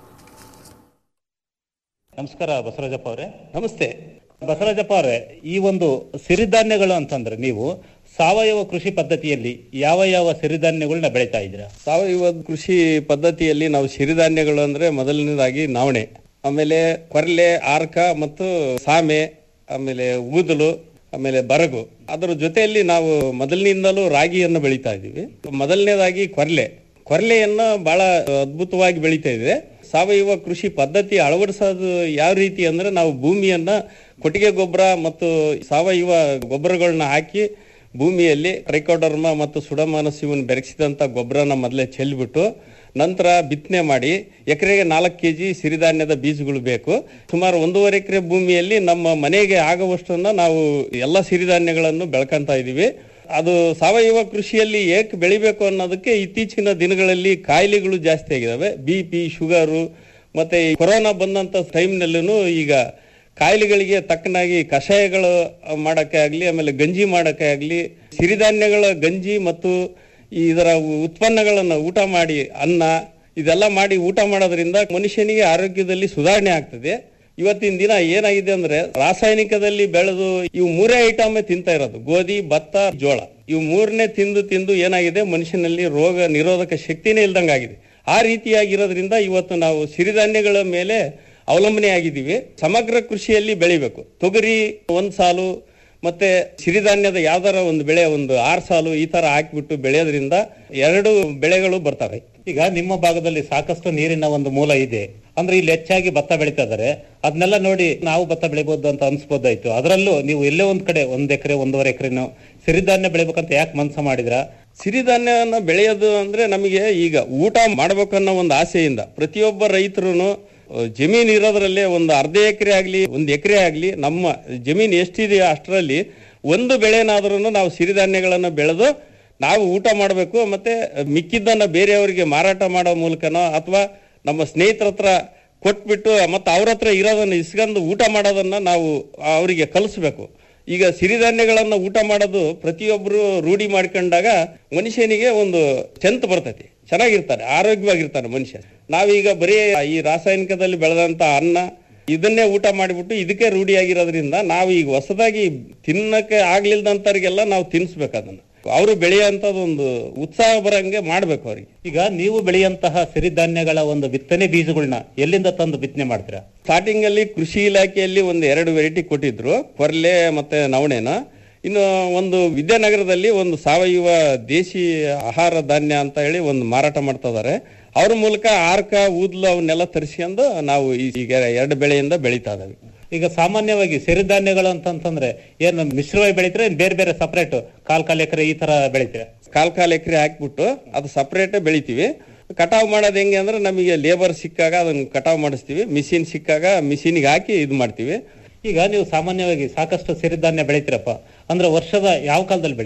ನಮಸ್ಕಾರ ಬಸವರಾಜಪ್ಪ ಅವರೇ ನಮಸ್ತೆ ಬಸವರಾಜಪ್ಪ ಅವರೇ ಈ ಒಂದು ಸಿರಿಧಾನ್ಯಗಳು ಅಂತಂದ್ರೆ ನೀವು ಸಾವಯವ ಕೃಷಿ ಪದ್ಧತಿಯಲ್ಲಿ ಯಾವ ಯಾವ ಸಿರಿಧಾನ್ಯಗಳನ್ನ ಬೆಳೀತಾ ಇದ್ದೀರಾ ಸಾವಯವ ಕೃಷಿ ಪದ್ಧತಿಯಲ್ಲಿ ನಾವು ಸಿರಿಧಾನ್ಯಗಳು ಅಂದ್ರೆ ಮೊದಲನೇದಾಗಿ ನವಣೆ ಆಮೇಲೆ ಕೊರ್ಲೆ ಆರ್ಕ ಮತ್ತು ಸಾಮೆ ಆಮೇಲೆ ಊದಲು ಆಮೇಲೆ ಬರಗು ಅದರ ಜೊತೆಯಲ್ಲಿ ನಾವು ಮೊದಲಿನಿಂದಲೂ ರಾಗಿಯನ್ನು ಬೆಳೀತಾ ಇದ್ದೀವಿ ಮೊದಲನೇದಾಗಿ ಕೊರ್ಲೆ ಕೊರ್ಲೆಯನ್ನ ಬಹಳ ಅದ್ಭುತವಾಗಿ ಬೆಳೀತಾ ಇದೆ ಸಾವಯವ ಕೃಷಿ ಪದ್ಧತಿ ಅಳವಡಿಸೋದು ಯಾವ ರೀತಿ ಅಂದ್ರೆ ನಾವು ಭೂಮಿಯನ್ನ ಕೊಟ್ಟಿಗೆ ಗೊಬ್ಬರ ಮತ್ತು ಸಾವಯವ ಗೊಬ್ಬರಗಳನ್ನ ಹಾಕಿ ಭೂಮಿಯಲ್ಲಿ ಟ್ರೈಕೋಡರ್ಮ ಮತ್ತು ಸುಡಮಾನಸ್ ಇವನ್ ಬೆರೆಸಿದಂತ ಗೊಬ್ಬರನ ಮೊದಲೇ ಚೆಲ್ಬಿಟ್ಟು ನಂತರ ಬಿತ್ತನೆ ಮಾಡಿ ಎಕರೆಗೆ ನಾಲ್ಕು ಕೆಜಿ ಸಿರಿಧಾನ್ಯದ ಬೀಜಗಳು ಬೇಕು ಸುಮಾರು ಒಂದೂವರೆ ಎಕರೆ ಭೂಮಿಯಲ್ಲಿ ನಮ್ಮ ಮನೆಗೆ ಆಗುವಷ್ಟನ್ನ ನಾವು ಎಲ್ಲ ಸಿರಿಧಾನ್ಯಗಳನ್ನು ಬೆಳ್ಕೊಂತ ಇದೀವಿ ಅದು ಸಾವಯವ ಕೃಷಿಯಲ್ಲಿ ಏಕೆ ಬೆಳಿಬೇಕು ಅನ್ನೋದಕ್ಕೆ ಇತ್ತೀಚಿನ ದಿನಗಳಲ್ಲಿ ಕಾಯಿಲೆಗಳು ಜಾಸ್ತಿ ಆಗಿದಾವೆ ಬಿ ಪಿ ಶುಗರು ಮತ್ತೆ ಈ ಕೊರೋನಾ ಬಂದಂತ ಟೈಮ್ನಲ್ಲೂ ಈಗ ಕಾಯಿಲೆಗಳಿಗೆ ತಕ್ಕನಾಗಿ ಕಷಾಯಗಳು ಮಾಡಕ್ಕೆ ಆಗ್ಲಿ ಆಮೇಲೆ ಗಂಜಿ ಮಾಡಕ್ಕೆ ಆಗ್ಲಿ ಸಿರಿಧಾನ್ಯಗಳ ಗಂಜಿ ಮತ್ತು ಇದರ ಉತ್ಪನ್ನಗಳನ್ನ ಊಟ ಮಾಡಿ ಅನ್ನ ಇದೆಲ್ಲ ಮಾಡಿ ಊಟ ಮಾಡೋದ್ರಿಂದ ಮನುಷ್ಯನಿಗೆ ಆರೋಗ್ಯದಲ್ಲಿ ಸುಧಾರಣೆ ಆಗ್ತದೆ ಇವತ್ತಿನ ದಿನ ಏನಾಗಿದೆ ಅಂದ್ರೆ ರಾಸಾಯನಿಕದಲ್ಲಿ ಬೆಳೆದು ಇವು ಮೂರೇ ಐಟಮ್ ತಿಂತಾ ಇರೋದು ಗೋಧಿ ಭತ್ತ ಜೋಳ ಇವು ಮೂರನೇ ತಿಂದು ತಿಂದು ಏನಾಗಿದೆ ಮನುಷ್ಯನಲ್ಲಿ ರೋಗ ನಿರೋಧಕ ಶಕ್ತಿನೇ ಇಲ್ದಂಗಾಗಿದೆ ಆ ರೀತಿಯಾಗಿರೋದ್ರಿಂದ ಇವತ್ತು ನಾವು ಸಿರಿಧಾನ್ಯಗಳ ಮೇಲೆ ಅವಲಂಬನೆ ಆಗಿದ್ದೀವಿ ಸಮಗ್ರ ಕೃಷಿಯಲ್ಲಿ ಬೆಳಿಬೇಕು ತೊಗರಿ ಒಂದ್ ಸಾಲು ಮತ್ತೆ ಸಿರಿಧಾನ್ಯದ ಯಾವ್ದಾರ ಒಂದು ಬೆಳೆ ಒಂದು ಆರ್ ಸಾಲು ಈ ತರ ಹಾಕಿಬಿಟ್ಟು ಬೆಳೆಯೋದ್ರಿಂದ ಎರಡು ಬೆಳೆಗಳು ಬರ್ತವೆ ಈಗ ನಿಮ್ಮ ಭಾಗದಲ್ಲಿ ಸಾಕಷ್ಟು ನೀರಿನ ಒಂದು ಮೂಲ ಇದೆ ಅಂದ್ರೆ ಇಲ್ಲಿ ಹೆಚ್ಚಾಗಿ ಭತ್ತ ಬೆಳೀತಾ ಇದಾರೆ ಅದನ್ನೆಲ್ಲ ನೋಡಿ ನಾವು ಭತ್ತ ಬೆಳಿಬಹುದು ಅಂತ ಅನ್ಸ್ಬೋದಾಯ್ತು ಅದರಲ್ಲೂ ನೀವು ಎಲ್ಲೇ ಒಂದ್ ಕಡೆ ಒಂದ್ ಎಕರೆ ಒಂದೂವರೆ ಎಕರೆನೋ ಸಿರಿಧಾನ್ಯ ಬೆಳಿಬೇಕಂತ ಯಾಕೆ ಮನ್ಸ ಮಾಡಿದ್ರ ಸಿರಿಧಾನ್ಯನ ಬೆಳೆಯೋದು ಅಂದ್ರೆ ನಮಗೆ ಈಗ ಊಟ ಮಾಡ್ಬೇಕನ್ನೋ ಒಂದು ಆಸೆಯಿಂದ ಪ್ರತಿಯೊಬ್ಬ ರೈತರು ಜಮೀನ್ ಇರೋದ್ರಲ್ಲೇ ಒಂದು ಅರ್ಧ ಎಕರೆ ಆಗ್ಲಿ ಒಂದು ಎಕರೆ ಆಗ್ಲಿ ನಮ್ಮ ಜಮೀನ್ ಎಷ್ಟಿದೆಯೋ ಅಷ್ಟರಲ್ಲಿ ಒಂದು ಬೆಳೆನಾದ್ರೂ ನಾವು ಸಿರಿಧಾನ್ಯಗಳನ್ನ ಬೆಳೆದು ನಾವು ಊಟ ಮಾಡಬೇಕು ಮತ್ತೆ ಮಿಕ್ಕಿದ್ದನ್ನ ಬೇರೆಯವರಿಗೆ ಮಾರಾಟ ಮಾಡೋ ಮೂಲಕನೋ ಅಥವಾ ನಮ್ಮ ಸ್ನೇಹಿತರ ಹತ್ರ ಕೊಟ್ಬಿಟ್ಟು ಮತ್ತೆ ಅವ್ರ ಹತ್ರ ಇರೋದನ್ನ ಇಸ್ಕೊಂಡು ಊಟ ಮಾಡೋದನ್ನ ನಾವು ಅವರಿಗೆ ಕಲಿಸ್ಬೇಕು ಈಗ ಸಿರಿಧಾನ್ಯಗಳನ್ನ ಊಟ ಮಾಡೋದು ಪ್ರತಿಯೊಬ್ಬರು ರೂಢಿ ಮಾಡ್ಕೊಂಡಾಗ ಮನುಷ್ಯನಿಗೆ ಒಂದು ಚೆಂತ ಬರ್ತೈತಿ ಚೆನ್ನಾಗಿರ್ತಾನೆ ಆರೋಗ್ಯವಾಗಿರ್ತಾನೆ ಮನುಷ್ಯ ನಾವೀಗ ಬರೀ ಈ ರಾಸಾಯನಿಕದಲ್ಲಿ ಬೆಳೆದಂತ ಅನ್ನ ಇದನ್ನೇ ಊಟ ಮಾಡಿಬಿಟ್ಟು ಇದಕ್ಕೆ ರೂಢಿಯಾಗಿರೋದ್ರಿಂದ ನಾವು ಈಗ ಹೊಸದಾಗಿ ತಿನ್ನಕ್ಕೆ ಆಗ್ಲಿಲ್ದಂತವ್ರಿಗೆಲ್ಲ ನಾವು ತಿನ್ಸ್ಬೇಕು ಅದನ್ನ ಅವರು ಬೆಳೆಯುವಂತದ್ದು ಒಂದು ಉತ್ಸಾಹ ಬರಂಗೆ ಮಾಡ್ಬೇಕು ಅವ್ರಿಗೆ ಈಗ ನೀವು ಬೆಳೆಯುವಂತಹ ಸಿರಿಧಾನ್ಯಗಳ ಒಂದು ಬಿತ್ತನೆ ಬೀಜಗಳನ್ನ ಎಲ್ಲಿಂದ ತಂದು ಬಿತ್ತನೆ ಮಾಡ್ತೀರಾ ಸ್ಟಾರ್ಟಿಂಗ್ ಅಲ್ಲಿ ಕೃಷಿ ಇಲಾಖೆಯಲ್ಲಿ ಒಂದು ಎರಡು ವೆರೈಟಿ ಕೊಟ್ಟಿದ್ರು ಕೊರ್ಲೆ ಮತ್ತೆ ನವಣೆನ ಇನ್ನು ಒಂದು ವಿದ್ಯಾನಗರದಲ್ಲಿ ಒಂದು ಸಾವಯವ ದೇಶಿ ಆಹಾರ ಧಾನ್ಯ ಅಂತ ಹೇಳಿ ಒಂದು ಮಾರಾಟ ಮಾಡ್ತಾ ಇದಾರೆ ಅವ್ರ ಮೂಲಕ ಆರ್ಕ ಊದ್ಲು ಅವನ್ನೆಲ್ಲ ತರಿಸ್ಕೊಂಡು ನಾವು ಈ- ಈಗ ಎರಡು ಬೆಳೆಯಿಂದ ಬೆಳೀತಾ ಇದಾವೆ ಈಗ ಸಾಮಾನ್ಯವಾಗಿ ಸಿರಿಧಾನ್ಯಗಳು ಅಂತಂತಂದ್ರೆ ಏನು ಮಿಶ್ರವಾಗಿ ಬೆಳಿತೀರಾ ಏನ್ ಬೇರೆ ಬೇರೆ ಸಪರೇಟ್ ಕಾಲ್ ಕಾಲ್ ಎಕರೆ ಈ ತರ ಬೆಳಿತೀರಾ ಕಾಲ್ ಕಾಲ್ ಎಕರೆ ಹಾಕ್ಬಿಟ್ಟು ಅದು ಸಪರೇಟ್ ಬೆಳಿತೀವಿ ಕಟಾವ್ ಮಾಡೋದು ಹೆಂಗೆ ಅಂದ್ರೆ ನಮಗೆ ಲೇಬರ್ ಸಿಕ್ಕಾಗ ಅದನ್ನ ಕಟಾವ್ ಮಾಡಿಸ್ತೀವಿ ಮಿಷಿನ್ ಸಿಕ್ಕಾಗ ಮಿಷಿನ್ಗೆ ಹಾಕಿ ಇದು ಮಾಡ್ತೀವಿ ಈಗ ನೀವು ಸಾಮಾನ್ಯವಾಗಿ ಸಾಕಷ್ಟು ಸಿರಿಧಾನ್ಯ ಬೆಳಿತೀರಪ್ಪ ಅಂದ್ರೆ ವರ್ಷದ ಯಾವ ಕಾಲದಲ್ಲಿ ಬೆಳಿತೀರಾ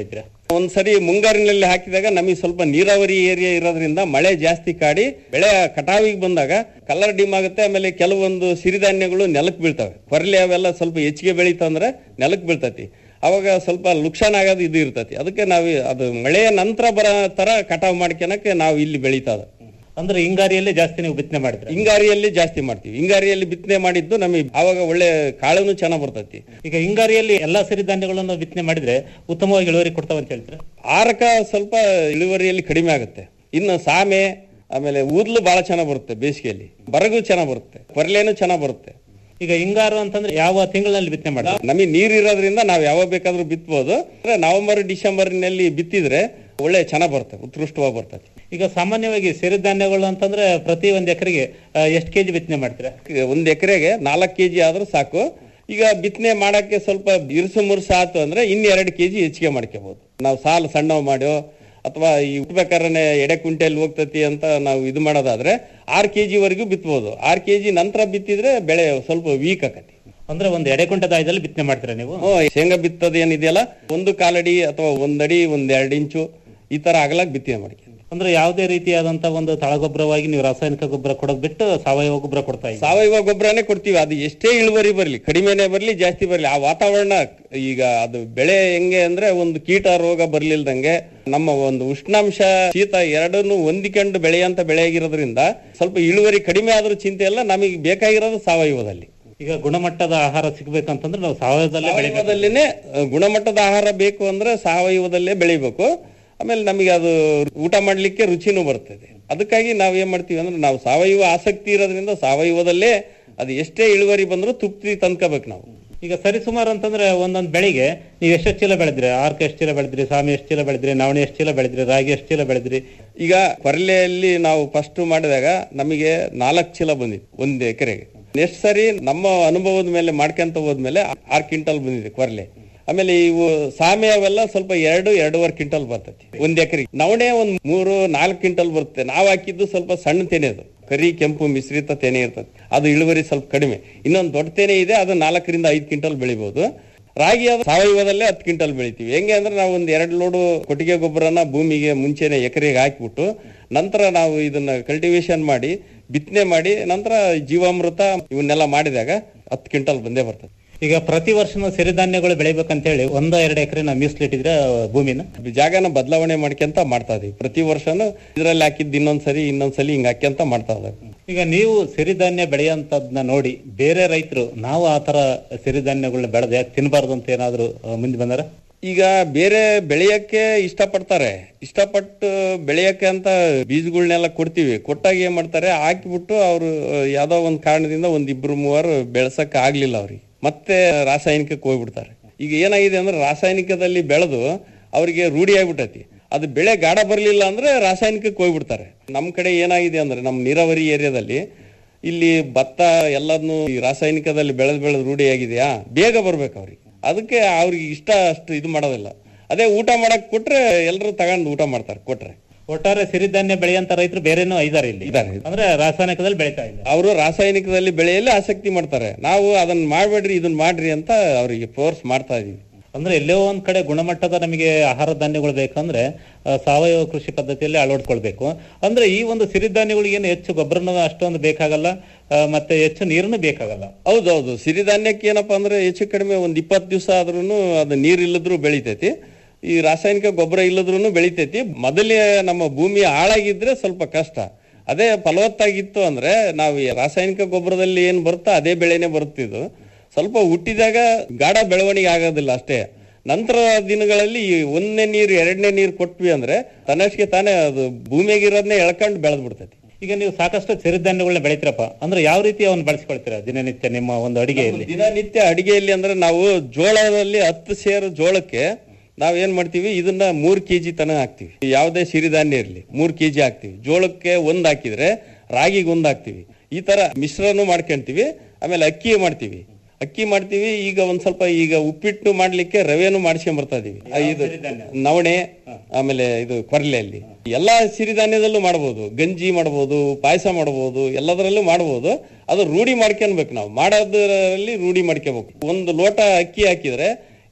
ಒಂದ್ಸರಿ ಮುಂಗಾರಿನಲ್ಲಿ ಹಾಕಿದಾಗ ನಮಗೆ ಸ್ವಲ್ಪ ನೀರಾವರಿ ಏರಿಯಾ ಇರೋದ್ರಿಂದ ಮಳೆ ಜಾಸ್ತಿ ಕಾಡಿ ಬೆಳೆ ಕಟಾವಿಗೆ ಬಂದಾಗ ಕಲರ್ ಡಿಮ್ ಆಗುತ್ತೆ ಆಮೇಲೆ ಕೆಲವೊಂದು ಸಿರಿಧಾನ್ಯಗಳು ನೆಲಕ್ಕೆ ಬೀಳ್ತವೆ ಕೊರಲೆ ಅವೆಲ್ಲ ಸ್ವಲ್ಪ ಹೆಚ್ಚಿಗೆ ಬೆಳೀತಂದ್ರೆ ನೆಲಕ್ಕೆ ಬೀಳ್ತತಿ ಅವಾಗ ಸ್ವಲ್ಪ ಲುಕ್ಷಾನ್ ಆಗೋದು ಇದು ಇರ್ತತಿ ಅದಕ್ಕೆ ನಾವು ಅದು ಮಳೆಯ ನಂತರ ಬರೋ ತರ ಕಟಾವ್ ಮಾಡ್ಕೊಳಕ್ಕೆ ನಾವು ಇಲ್ಲಿ ಬೆಳೀತದ ಅಂದ್ರೆ ಹಿಂಗಾರಿಯಲ್ಲಿ ಜಾಸ್ತಿ ನೀವು ಬಿತ್ತನೆ ಮಾಡಿದ್ರೆ ಹಿಂಗಾರಿಯಲ್ಲಿ ಜಾಸ್ತಿ ಮಾಡ್ತೀವಿ ಹಿಂಗಾರಿಯಲ್ಲಿ ಬಿತ್ತನೆ ಮಾಡಿದ್ದು ನಮಗೆ ಅವಾಗ ಒಳ್ಳೆ ಕಾಳುನು ಚೆನ್ನಾಗ್ ಬರ್ತೈತಿ ಈಗ ಹಿಂಗಾರಿಯಲ್ಲಿ ಎಲ್ಲಾ ಸಿರಿಧಾನ್ಯಗಳನ್ನು ಬಿತ್ತನೆ ಮಾಡಿದ್ರೆ ಉತ್ತಮವಾಗಿ ಇಳುವರಿ ಕೊಡ್ತಾವ ಅಂತ ಹೇಳ್ತಾರೆ ಆರಕ ಸ್ವಲ್ಪ ಇಳುವರಿಯಲ್ಲಿ ಕಡಿಮೆ ಆಗುತ್ತೆ ಇನ್ನು ಸಾಮೆ ಆಮೇಲೆ ಊದ್ಲು ಬಹಳ ಚೆನ್ನಾಗ್ ಬರುತ್ತೆ ಬೇಸಿಗೆಯಲ್ಲಿ ಬರಗು ಚೆನ್ನಾಗ್ ಬರುತ್ತೆ ಕೊರ್ಲೇನು ಚೆನ್ನಾಗ್ ಬರುತ್ತೆ ಈಗ ಹಿಂಗಾರು ಅಂತಂದ್ರೆ ಯಾವ ತಿಂಗಳಲ್ಲಿ ಬಿತ್ತನೆ ಮಾಡ್ತಾರೆ ನಮಗೆ ನೀರ್ ಇರೋದ್ರಿಂದ ನಾವ್ ಯಾವಾಗ ಬೇಕಾದ್ರೂ ಬಿತ್ತಬಹುದು ಅಂದ್ರೆ ನವೆಂಬರ್ ಡಿಸೆಂಬರ್ ನಲ್ಲಿ ಬಿತ್ತಿದ್ರೆ ಒಳ್ಳೆ ಚೆನ್ನಾಗ್ ಬರುತ್ತೆ ಉತ್ಕೃಷ್ಟವಾಗಿ ಬರ್ತದೆ ಈಗ ಸಾಮಾನ್ಯವಾಗಿ ಸಿರಿಧಾನ್ಯಗಳು ಅಂತಂದ್ರೆ ಪ್ರತಿ ಒಂದ್ ಎಕರೆಗೆ ಎಷ್ಟು ಕೆಜಿ ಬಿತ್ತನೆ ಮಾಡ್ತೀರಾ ಒಂದ್ ಎಕರೆಗೆ ನಾಲ್ಕು ಕೆಜಿ ಆದ್ರೂ ಸಾಕು ಈಗ ಬಿತ್ತನೆ ಮಾಡಕ್ಕೆ ಸ್ವಲ್ಪ ಇರುಸು ಮುರುಸು ಆತು ಅಂದ್ರೆ ಇನ್ ಎರಡು ಕೆಜಿ ಹೆಚ್ಚಿಗೆ ಮಾಡ್ಕೋಬಹುದು ನಾವು ಸಾಲು ಸಣ್ಣವ್ ಮಾಡ್ಯೋ ಅಥವಾ ಈ ಉಟ್ಬೇಕಾದ್ರೆ ಎಡೆ ಕುಂಟೆಯಲ್ಲಿ ಹೋಗ್ತತಿ ಅಂತ ನಾವು ಇದು ಮಾಡೋದಾದ್ರೆ ಆರ್ ಕೆಜಿ ವರೆಗೂ ಬಿತ್ತಬಹುದು ಆರ್ ಕೆಜಿ ನಂತರ ಬಿತ್ತಿದ್ರೆ ಬೆಳೆ ಸ್ವಲ್ಪ ವೀಕ್ ಆಕತಿ ಅಂದ್ರೆ ಒಂದ್ ಎಡೆ ಕುಂಟೆ ದಾಯದಲ್ಲಿ ಬಿತ್ತನೆ ಮಾಡ್ತೀರಾ ನೀವು ಹ್ಮ್, ಶೇಂಗಾ ಬಿತ್ತದ ಏನಿದೆಯಲ್ಲ ಒಂದು ಕಾಲಡಿ ಅಥವಾ ಒಂದಡಿ ಒಂದ್ ಎರಡು ಇಂಚು ಈ ತರ ಆಗಲಾಗ ಬಿತ್ತನೆ ಮಾಡಿ ಅಂದ್ರೆ ಯಾವುದೇ ರೀತಿಯಾದಂತ ಒಂದು ತಳಗೊಬ್ಬರವಾಗಿ ನೀವು ರಾಸಾಯನಿಕ ಗೊಬ್ಬರ ಕೊಡೋದ್ ಬಿಟ್ಟು ಸಾವಯವ ಗೊಬ್ಬರ ಕೊಡ್ತಾ ಇದ್ದೀರಾ ಸಾವಯವ ಗೊಬ್ಬರನೇ ಕೊಡ್ತೀವಿ ಅದು ಎಷ್ಟೇ ಇಳುವರಿ ಬರ್ಲಿ ಕಡಿಮೆನೆ ಬರ್ಲಿ ಜಾಸ್ತಿ ಬರ್ಲಿ ಆ ವಾತಾವರಣ ಈಗ ಅದು ಬೆಳೆ ಹೆಂಗೆ ಅಂದ್ರೆ ಒಂದು ಕೀಟ ರೋಗ ಬರ್ಲಿಲ್ದಂಗೆ ನಮ್ಮ ಒಂದು ಉಷ್ಣಾಂಶ ಶೀತ ಎರಡನ್ನು ಹೊಂದಿಕೊಂಡು ಬೆಳೆಯಂತ ಬೆಳೆ ಆಗಿರೋದ್ರಿಂದ ಸ್ವಲ್ಪ ಇಳುವರಿ ಕಡಿಮೆ ಆದ್ರೂ ಚಿಂತೆ ಇಲ್ಲ ನಮಗೆ ಬೇಕಾಗಿರೋದು ಸಾವಯವದಲ್ಲಿ ಈಗ ಗುಣಮಟ್ಟದ ಆಹಾರ ಸಿಗ್ಬೇಕಂತಂದ್ರೆ ನಾವು ಸಾವಯವದಲ್ಲೇ ಬೆಳಿಬೇಕು ಸಾವಯವದಲ್ಲಿನೇ ಅಹ್, ಗುಣಮಟ್ಟದ ಆಹಾರ ಬೇಕು ಅಂದ್ರೆ ಸಾವಯವದಲ್ಲೇ ಬೆಳಿಬೇಕು ಆಮೇಲೆ ನಮಗೆ ಅದು ಊಟ ಮಾಡ್ಲಿಕ್ಕೆ ರುಚಿನೂ ಬರ್ತದೆ ಅದಕ್ಕಾಗಿ ನಾವ್ ಏನ್ ಮಾಡ್ತೀವಿ ಅಂದ್ರೆ ನಾವು ಸಾವಯವ ಆಸಕ್ತಿ ಇರೋದ್ರಿಂದ ಸಾವಯವದಲ್ಲೇ ಅದು ಎಷ್ಟೇ ಇಳುವರಿ ಬಂದರೂ ತೃಪ್ತಿ ತಂದ್ಕೋಬೇಕು ನಾವು ಈಗ ಸರಿಸುಮಾರು ಅಂತಂದ್ರೆ ಒಂದೊಂದ್ ಬೆಳಿಗ್ಗೆ ನೀವು ಎಷ್ಟೆಷ್ಟು ಚೀಲ ಬೆಳೆದ್ರಿ ಆರ್ಕ ಎಷ್ಟು ಚೀಲ ಬೆಳೆದ್ರಿ ಸಾಮಿ ಎಷ್ಟು ಚೀಲ ಬೆಳೆದ್ರಿ ನವಣೆ ಎಷ್ಟು ಚೀಲ ಬೆಳೆದ್ರಿ ರಾಗಿ ಎಷ್ಟು ಚೀಲ ಬೆಳೆದ್ರಿ ಈಗ ಕೊರಲೆಯಲ್ಲಿ ನಾವು ಫಸ್ಟ್ ಮಾಡಿದಾಗ ನಮಗೆ ನಾಲ್ಕು ಚೀಲ ಬಂದಿತ್ತು ಒಂದು ಎಕರೆಗೆ ನೆಕ್ಸ್ಟ್ ಸರಿ ನಮ್ಮ ಅನುಭವದ ಮೇಲೆ ಮಾಡ್ಕೊಂತ ಹೋದ್ಮೇಲೆ ಆರ್ ಕ್ವಿಂಟಲ್ ಬಂದಿದೆ ಕೊರಲೆ ಆಮೇಲೆ ಇವು ಸಾಮೆ ಅವೆಲ್ಲ ಸ್ವಲ್ಪ ಎರಡು ಎರಡೂವರೆ ಕ್ವಿಂಟಲ್ ಬರ್ತೈತಿ ಒಂದ್ ಎಕರೆಗೆ ನವಣೆ ಒಂದ್ ಮೂರು ನಾಲ್ಕು ಕ್ವಿಂಟಲ್ ಬರುತ್ತೆ ನಾವು ಹಾಕಿದ್ದು ಸ್ವಲ್ಪ ಸಣ್ಣ ತೆನೆ ಅದು ಕರಿ ಕೆಂಪು ಮಿಶ್ರಿತ ತೆನೆ ಇರ್ತದೆ ಅದು ಇಳುವರಿ ಸ್ವಲ್ಪ ಕಡಿಮೆ ಇನ್ನೊಂದು ದೊಡ್ಡ ತೆನೆ ಇದೆ ಅದು ನಾಲ್ಕರಿಂದ ಐದು ಕ್ವಿಂಟಲ್ ಬೆಳಿಬಹುದು ರಾಗಿ ಅದು ಸಾವಯವದಲ್ಲೇ ಹತ್ತು ಕ್ವಿಂಟಲ್ ಬೆಳಿತೀವಿ ಹೆಂಗೆ ಅಂದ್ರೆ ನಾವು ಒಂದ್ ಎರಡು ಲೋಡು ಕೊಟ್ಟಿಗೆ ಗೊಬ್ಬರನ ಭೂಮಿಗೆ ಮುಂಚೆನೆ ಎಕರೆಗೆ ಹಾಕಿಬಿಟ್ಟು ನಂತರ ನಾವು ಇದನ್ನ ಕಲ್ಟಿವೇಶನ್ ಮಾಡಿ ಬಿತ್ತನೆ ಮಾಡಿ ನಂತರ ಜೀವಾಮೃತ ಇವನ್ನೆಲ್ಲ ಮಾಡಿದಾಗ ಹತ್ತು ಕ್ವಿಂಟಲ್ ಬಂದೇ ಬರ್ತದೆ ಈಗ ಪ್ರತಿ ವರ್ಷ ಸಿರಿಧಾನ್ಯಗಳು ಬೆಳಿಬೇಕಂತ ಹೇಳಿ ಒಂದ ಎರಡು ಎಕರೆ ನಾವು ಮೀಸಲಿಟ್ಟಿದ್ರೆ ಭೂಮಿನ ಜಾಗನ ಬದಲಾವಣೆ ಮಾಡ್ಕೊಂತ ಮಾಡ್ತಾ ಇದೀವಿ ಪ್ರತಿ ವರ್ಷನೂ ಇದ್ರಲ್ಲಿ ಹಾಕಿದ್ದು ಇನ್ನೊಂದ್ಸರಿ ಇನ್ನೊಂದ್ಸಲಿ ಹಿಂಗ್ ಹಾಕ್ಯಂತ ಮಾಡ್ತಾ ಇದಾವೆ ಈಗ ನೀವು ಸಿರಿಧಾನ್ಯ ಬೆಳೆಯಂತದ್ನ ನೋಡಿ ಬೇರೆ ರೈತರು ನಾವು ಆ ತರ ಸಿರಿಧಾನ್ಯಗಳನ್ನ ಬೆಳೆದ ಯಾಕೆ ತಿನ್ನಬಾರ್ದು ಅಂತ ಏನಾದ್ರು ಆ, ಮುಂದೆ ಬಂದಾರ ಈಗ ಬೇರೆ ಬೆಳೆಯಕ್ಕೆ ಇಷ್ಟಪಡ್ತಾರೆ ಇಷ್ಟಪಟ್ಟು ಬೆಳೆಯಕ್ಕೆ ಅಂತ ಬೀಜಗಳನ್ನೆಲ್ಲ ಕೊಡ್ತೀವಿ ಕೊಟ್ಟಾಗ ಏನ್ ಮಾಡ್ತಾರೆ ಹಾಕಿಬಿಟ್ಟು ಅವರು ಯಾವ್ದೋ ಒಂದ್ ಕಾರಣದಿಂದ ಒಂದ್ ಇಬ್ರು ಮೂವರು ಬೆಳ್ಸಕ್ ಆಗ್ಲಿಲ್ಲ ಅವ್ರಿಗೆ ಮತ್ತೆ ರಾಸಾಯನಿಕಕ್ಕೆ ಹೋಗ್ಬಿಡ್ತಾರೆ ಈಗ ಏನಾಗಿದೆ ಅಂದ್ರೆ ರಾಸಾಯನಿಕದಲ್ಲಿ ಬೆಳೆದು ಅವರಿಗೆ ರೂಢಿ ಆಗ್ಬಿಟ್ಟೈತಿ ಅದು ಬೆಳೆ ಗಾಢ ಬರ್ಲಿಲ್ಲ ಅಂದ್ರೆ ರಾಸಾಯನಿಕಕ್ಕೆ ಹೋಗ್ಬಿಡ್ತಾರೆ ನಮ್ ಕಡೆ ಏನಾಗಿದೆ ಅಂದ್ರೆ ನಮ್ ನೀರಾವರಿ ಏರಿಯಾದಲ್ಲಿ ಇಲ್ಲಿ ಭತ್ತ ಎಲ್ಲದನ್ನು ಈ ರಾಸಾಯನಿಕದಲ್ಲಿ ಬೆಳೆದ್ ಬೆಳೆದ್ ರೂಢಿ ಆಗಿದೆಯಾ ಬೇಗ ಬರ್ಬೇಕು ಅವ್ರಿಗೆ ಅದಕ್ಕೆ ಅವ್ರಿಗೆ ಇಷ್ಟ ಅಷ್ಟು ಇದು ಮಾಡೋದಿಲ್ಲ ಅದೇ ಊಟ ಮಾಡಕ್ ಕೊಟ್ರೆ ಎಲ್ಲರೂ ತಗೊಂಡು ಊಟ ಮಾಡ್ತಾರೆ ಕೊಟ್ರೆ ಒಟ್ಟಾರೆ ಸಿರಿಧಾನ್ಯ ಬೆಳೆಯಂತ ರೈತರು ಬೇರೆನೂ ಇದಾರೆ ಇಲ್ಲಿ ಇದಾರೆ ಅಂದ್ರೆ ರಾಸಾಯನಿಕದಲ್ಲಿ ಬೆಳಿತಾ ಇಲ್ಲ ಅವರು ರಾಸಾಯನಿಕದಲ್ಲಿ ಬೆಳೆಯಲ್ಲಿ ಆಸಕ್ತಿ ಮಾಡ್ತಾರೆ ನಾವು ಅದನ್ನ ಮಾಡ್ಬೇಡ್ರಿ ಇದನ್ನ ಮಾಡ್ರಿ ಅಂತ ಅವರಿಗೆ ಫೋರ್ಸ್ ಮಾಡ್ತಾ ಇದೀವಿ ಅಂದ್ರೆ ಎಲ್ಲೋ ಒಂದ್ ಕಡೆ ಗುಣಮಟ್ಟದ ನಮಗೆ ಆಹಾರ ಧಾನ್ಯಗಳು ಬೇಕಂದ್ರೆ ಆ, ಸಾವಯವ ಕೃಷಿ ಪದ್ಧತಿಯಲ್ಲಿ ಅಳವಡಿಸ್ಕೊಳ್ಬೇಕು ಅಂದ್ರೆ ಈ ಒಂದು ಸಿರಿಧಾನ್ಯಗಳಿಗೆ ಏನು ಹೆಚ್ಚು ಗೊಬ್ಬರನ ಅಷ್ಟೊಂದು ಬೇಕಾಗಲ್ಲ ಆ, ಮತ್ತೆ ಹೆಚ್ಚು ನೀರನ್ನು ಬೇಕಾಗಲ್ಲ ಹೌದೌದು ಸಿರಿಧಾನ್ಯಕ್ಕೆ ಏನಪ್ಪಾ ಅಂದ್ರೆ ಹೆಚ್ಚು ಕಡಿಮೆ ಒಂದ್ ಇಪ್ಪತ್ತು ದಿವಸ ಆದ್ರೂ ಅದು ನೀರ್ ಇಲ್ಲದ್ರೂ ಬೆಳಿತೈತಿ ಈ ರಾಸಾಯನಿಕ ಗೊಬ್ಬರ ಇಲ್ಲದ್ರೂ ಬೆಳಿತೈತಿ ಮೊದಲೇ ನಮ್ಮ ಭೂಮಿ ಹಾಳಾಗಿದ್ರೆ ಸ್ವಲ್ಪ ಕಷ್ಟ ಅದೇ ಫಲವತ್ತಾಗಿತ್ತು ಅಂದ್ರೆ ನಾವು ಈ ರಾಸಾಯನಿಕ ಗೊಬ್ಬರದಲ್ಲಿ ಏನ್ ಬರುತ್ತೋ ಅದೇ ಬೆಳೆನೆ ಬರುತ್ತಿದ್ದು ಸ್ವಲ್ಪ ಹುಟ್ಟಿದಾಗ ಗಾಢ ಬೆಳವಣಿಗೆ ಆಗೋದಿಲ್ಲ ಅಷ್ಟೇ ನಂತರ ದಿನಗಳಲ್ಲಿ ಈ ಒಂದನೇ ನೀರು ಎರಡನೇ ನೀರು ಕೊಟ್ವಿ ಅಂದ್ರೆ ತನ್ನಷ್ಟಕ್ಕೆ ತಾನೇ ಅದು ಭೂಮಿಯಾಗಿರೋದನ್ನೇ ಎಳ್ಕೊಂಡು ಬೆಳೆದ್ ಬಿಡ್ತೈತಿ ಈಗ ನೀವು ಸಾಕಷ್ಟು ಸಿರಿಧಾನ್ಯಗಳನ್ನ ಬೆಳಿತೀರಪ್ಪ ಅಂದ್ರೆ ಯಾವ ರೀತಿ ಅವನ್ನ ಬಳಸ್ಕೊಳ್ತೀರಾ ದಿನನಿತ್ಯ ನಿಮ್ಮ ಒಂದು ಅಡಿಗೆಯಲ್ಲಿ ದಿನನಿತ್ಯ ಅಡಿಗೆಯಲ್ಲಿ ಅಂದ್ರೆ ನಾವು ಜೋಳದಲ್ಲಿ ಹತ್ತು ಸೇರು ಜೋಳಕ್ಕೆ ನಾವ್ ಏನ್ ಮಾಡ್ತೀವಿ ಇದನ್ನ ಮೂರ್ ಕೆಜಿ ತನ ಹಾಕ್ತಿವಿ ಯಾವುದೇ ಸಿರಿಧಾನ್ಯ ಇರ್ಲಿ ಮೂರ್ ಕೆಜಿ ಹಾಕ್ತಿವಿ ಜೋಳಕ್ಕೆ ಒಂದ್ ಹಾಕಿದ್ರೆ ರಾಗಿಗೆ ಒಂದ್ ಹಾಕ್ತಿವಿ ಈ ತರ ಮಿಶ್ರನು ಮಾಡ್ಕೊಂತೀವಿ ಆಮೇಲೆ ಅಕ್ಕಿ ಮಾಡ್ತೀವಿ ಅಕ್ಕಿ ಮಾಡ್ತೀವಿ ಈಗ ಒಂದ್ ಸ್ವಲ್ಪ ಈಗ ಉಪ್ಪಿಟ್ಟು ಮಾಡ್ಲಿಕ್ಕೆ ರವೆನು ಮಾಡ್ಸ್ಕೊಂಡ್ ಬರ್ತಾ ಇದೀವಿ ಆ, ಇದು ನವಣೆ ಆಮೇಲೆ ಇದು ಕೊರ್ಲೆಯಲ್ಲಿ ಎಲ್ಲಾ ಸಿರಿಧಾನ್ಯದಲ್ಲೂ ಮಾಡಬಹುದು ಗಂಜಿ ಮಾಡಬಹುದು ಪಾಯಸ ಮಾಡಬಹುದು ಎಲ್ಲದರಲ್ಲೂ ಮಾಡಬಹುದು ಅದು ರೂಢಿ ಮಾಡ್ಕೊನ್ಬೇಕು ನಾವು ಮಾಡೋದ್ರಲ್ಲಿ ರೂಢಿ ಮಾಡ್ಕೋಬೇಕು ಒಂದು ಲೋಟ ಅಕ್ಕಿ ಹಾಕಿದ್ರೆ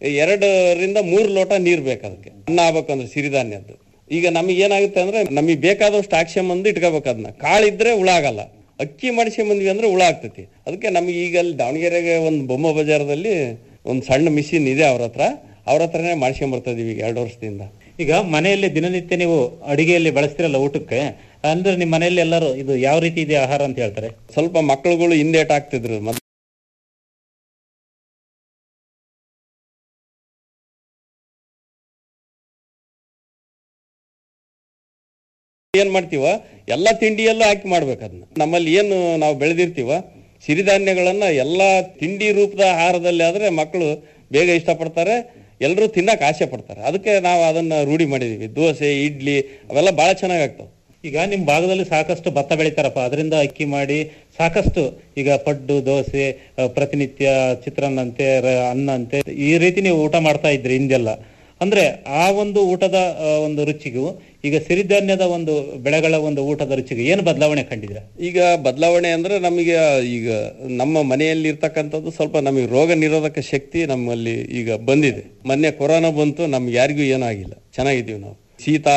ಎರಡರಿಂದ ಮೂರು ಲೋಟ ನೀರ್ ಬೇಕು ಅದಕ್ಕೆ ಅನ್ನ ಆಗ್ಬೇಕಂದ್ರೆ ಸಿರಿಧಾನ್ಯದ್ದು ಈಗ ನಮಗೆ ಏನಾಗುತ್ತೆ ಅಂದ್ರೆ ನಮಗೆ ಬೇಕಾದಷ್ಟು ಹಾಕ್ಸ್ಕೊಂಬಂದು ಇಟ್ಕೋಬೇಕು ಅದನ್ನ ಕಾಳಿದ್ರೆ ಹುಳ ಆಗಲ್ಲ ಅಕ್ಕಿ ಮಾಡಿಸ್ಕೊಂಬಂದ್ವಿ ಅಂದ್ರೆ ಹುಳ ಆಗ್ತೈತಿ ಅದಕ್ಕೆ ನಮಗೆ ಈಗ ಅಲ್ಲಿ ದಾವಣಗೆರೆಗೆ ಒಂದು ಬೊಮ್ಮ ಬಜಾರದಲ್ಲಿ ಒಂದು ಸಣ್ಣ ಮಿಷಿನ್ ಇದೆ ಅವ್ರ ಹತ್ರ ಅವ್ರ ಹತ್ರನೇ ಮಾಡ್ಸ್ಕೊಂಬರ್ತಾ ಇದೀವಿ ಈಗ ಎರಡು ವರ್ಷದಿಂದ ಈಗ ಮನೆಯಲ್ಲಿ ದಿನನಿತ್ಯ ನೀವು ಅಡಿಗೆಯಲ್ಲಿ ಬಳಸ್ತಿರಲ್ಲ ಊಟಕ್ಕೆ ಅಂದ್ರೆ ನಿಮ್ಮ ಮನೆಯಲ್ಲಿ ಎಲ್ಲರೂ ಇದು ಯಾವ ರೀತಿ ಇದೆ ಆಹಾರ ಅಂತ ಹೇಳ್ತಾರೆ ಸ್ವಲ್ಪ ಮಕ್ಕಳುಗಳು ಹಿಂದೇಟ್ ಆಗ್ತಿದ್ರು ಮೊದ್ಲು ಏನ್ ಮಾಡ್ತೀವ ಎಲ್ಲಾ ತಿಂಡಿಯಲ್ಲೂ ಹಾಕಿ ಮಾಡ್ಬೇಕು ಅದನ್ನ ನಮ್ಮಲ್ಲಿ ಏನು ನಾವು ಬೆಳೆದಿರ್ತೀವ ಸಿರಿಧಾನ್ಯಗಳನ್ನ ಎಲ್ಲಾ ತಿಂಡಿ ರೂಪದ ಆಹಾರದಲ್ಲಿ ಆದ್ರೆ ಮಕ್ಕಳು ಬೇಗ ಇಷ್ಟಪಡ್ತಾರೆ ಎಲ್ಲರೂ ತಿನ್ನಕ್ ಆಸೆ ಪಡ್ತಾರೆ ಅದಕ್ಕೆ ನಾವು ಅದನ್ನ ರೂಢಿ ಮಾಡಿದೀವಿ ದೋಸೆ ಇಡ್ಲಿ ಅವೆಲ್ಲ ಬಹಳ ಚೆನ್ನಾಗಿ ಆಗ್ತಾವ ಈಗ ನಿಮ್ ಭಾಗದಲ್ಲಿ ಸಾಕಷ್ಟು ಭತ್ತ ಬೆಳಿತಾರಪ್ಪ ಅದರಿಂದ ಅಕ್ಕಿ ಮಾಡಿ ಸಾಕಷ್ಟು ಈಗ ಪಡ್ಡು ದೋಸೆ ಆ, ಪ್ರತಿನಿತ್ಯ ಚಿತ್ರಾನ್ನಂತೆ ರ- ಅನ್ನ ಅಂತೆ ಈ ರೀತಿ ನೀವು ಊಟ ಮಾಡ್ತಾ ಇದ್ರಿ ಹಿಂದೆಲ್ಲ ಅಂದ್ರೆ ಆ ಒಂದು ಊಟದ ಆ, ಒಂದು ರುಚಿಗೂ ಈಗ ಸಿರಿಧಾನ್ಯದ ಒಂದು ಬೆಳೆಗಳ ಒಂದು ಊಟದ ರುಚಿಗೂ ಏನು ಬದಲಾವಣೆ ಕಂಡಿದ್ರ ಈಗ ಬದಲಾವಣೆ ಅಂದ್ರೆ ನಮಗೆ ಈಗ ನಮ್ಮ ಮನೆಯಲ್ಲಿ ಇರ್ತಕ್ಕಂಥದ್ದು ಸ್ವಲ್ಪ ನಮಗೆ ರೋಗ ನಿರೋಧಕ ಶಕ್ತಿ ನಮ್ಮಲ್ಲಿ ಈಗ ಬಂದಿದೆ ಮೊನ್ನೆ ಕೊರೋನಾ ಬಂತು ನಮ್ಗೆ ಯಾರಿಗೂ ಏನೂ ಆಗಿಲ್ಲ ಚೆನ್ನಾಗಿದ್ದೀವಿ ನಾವು ಶೀತ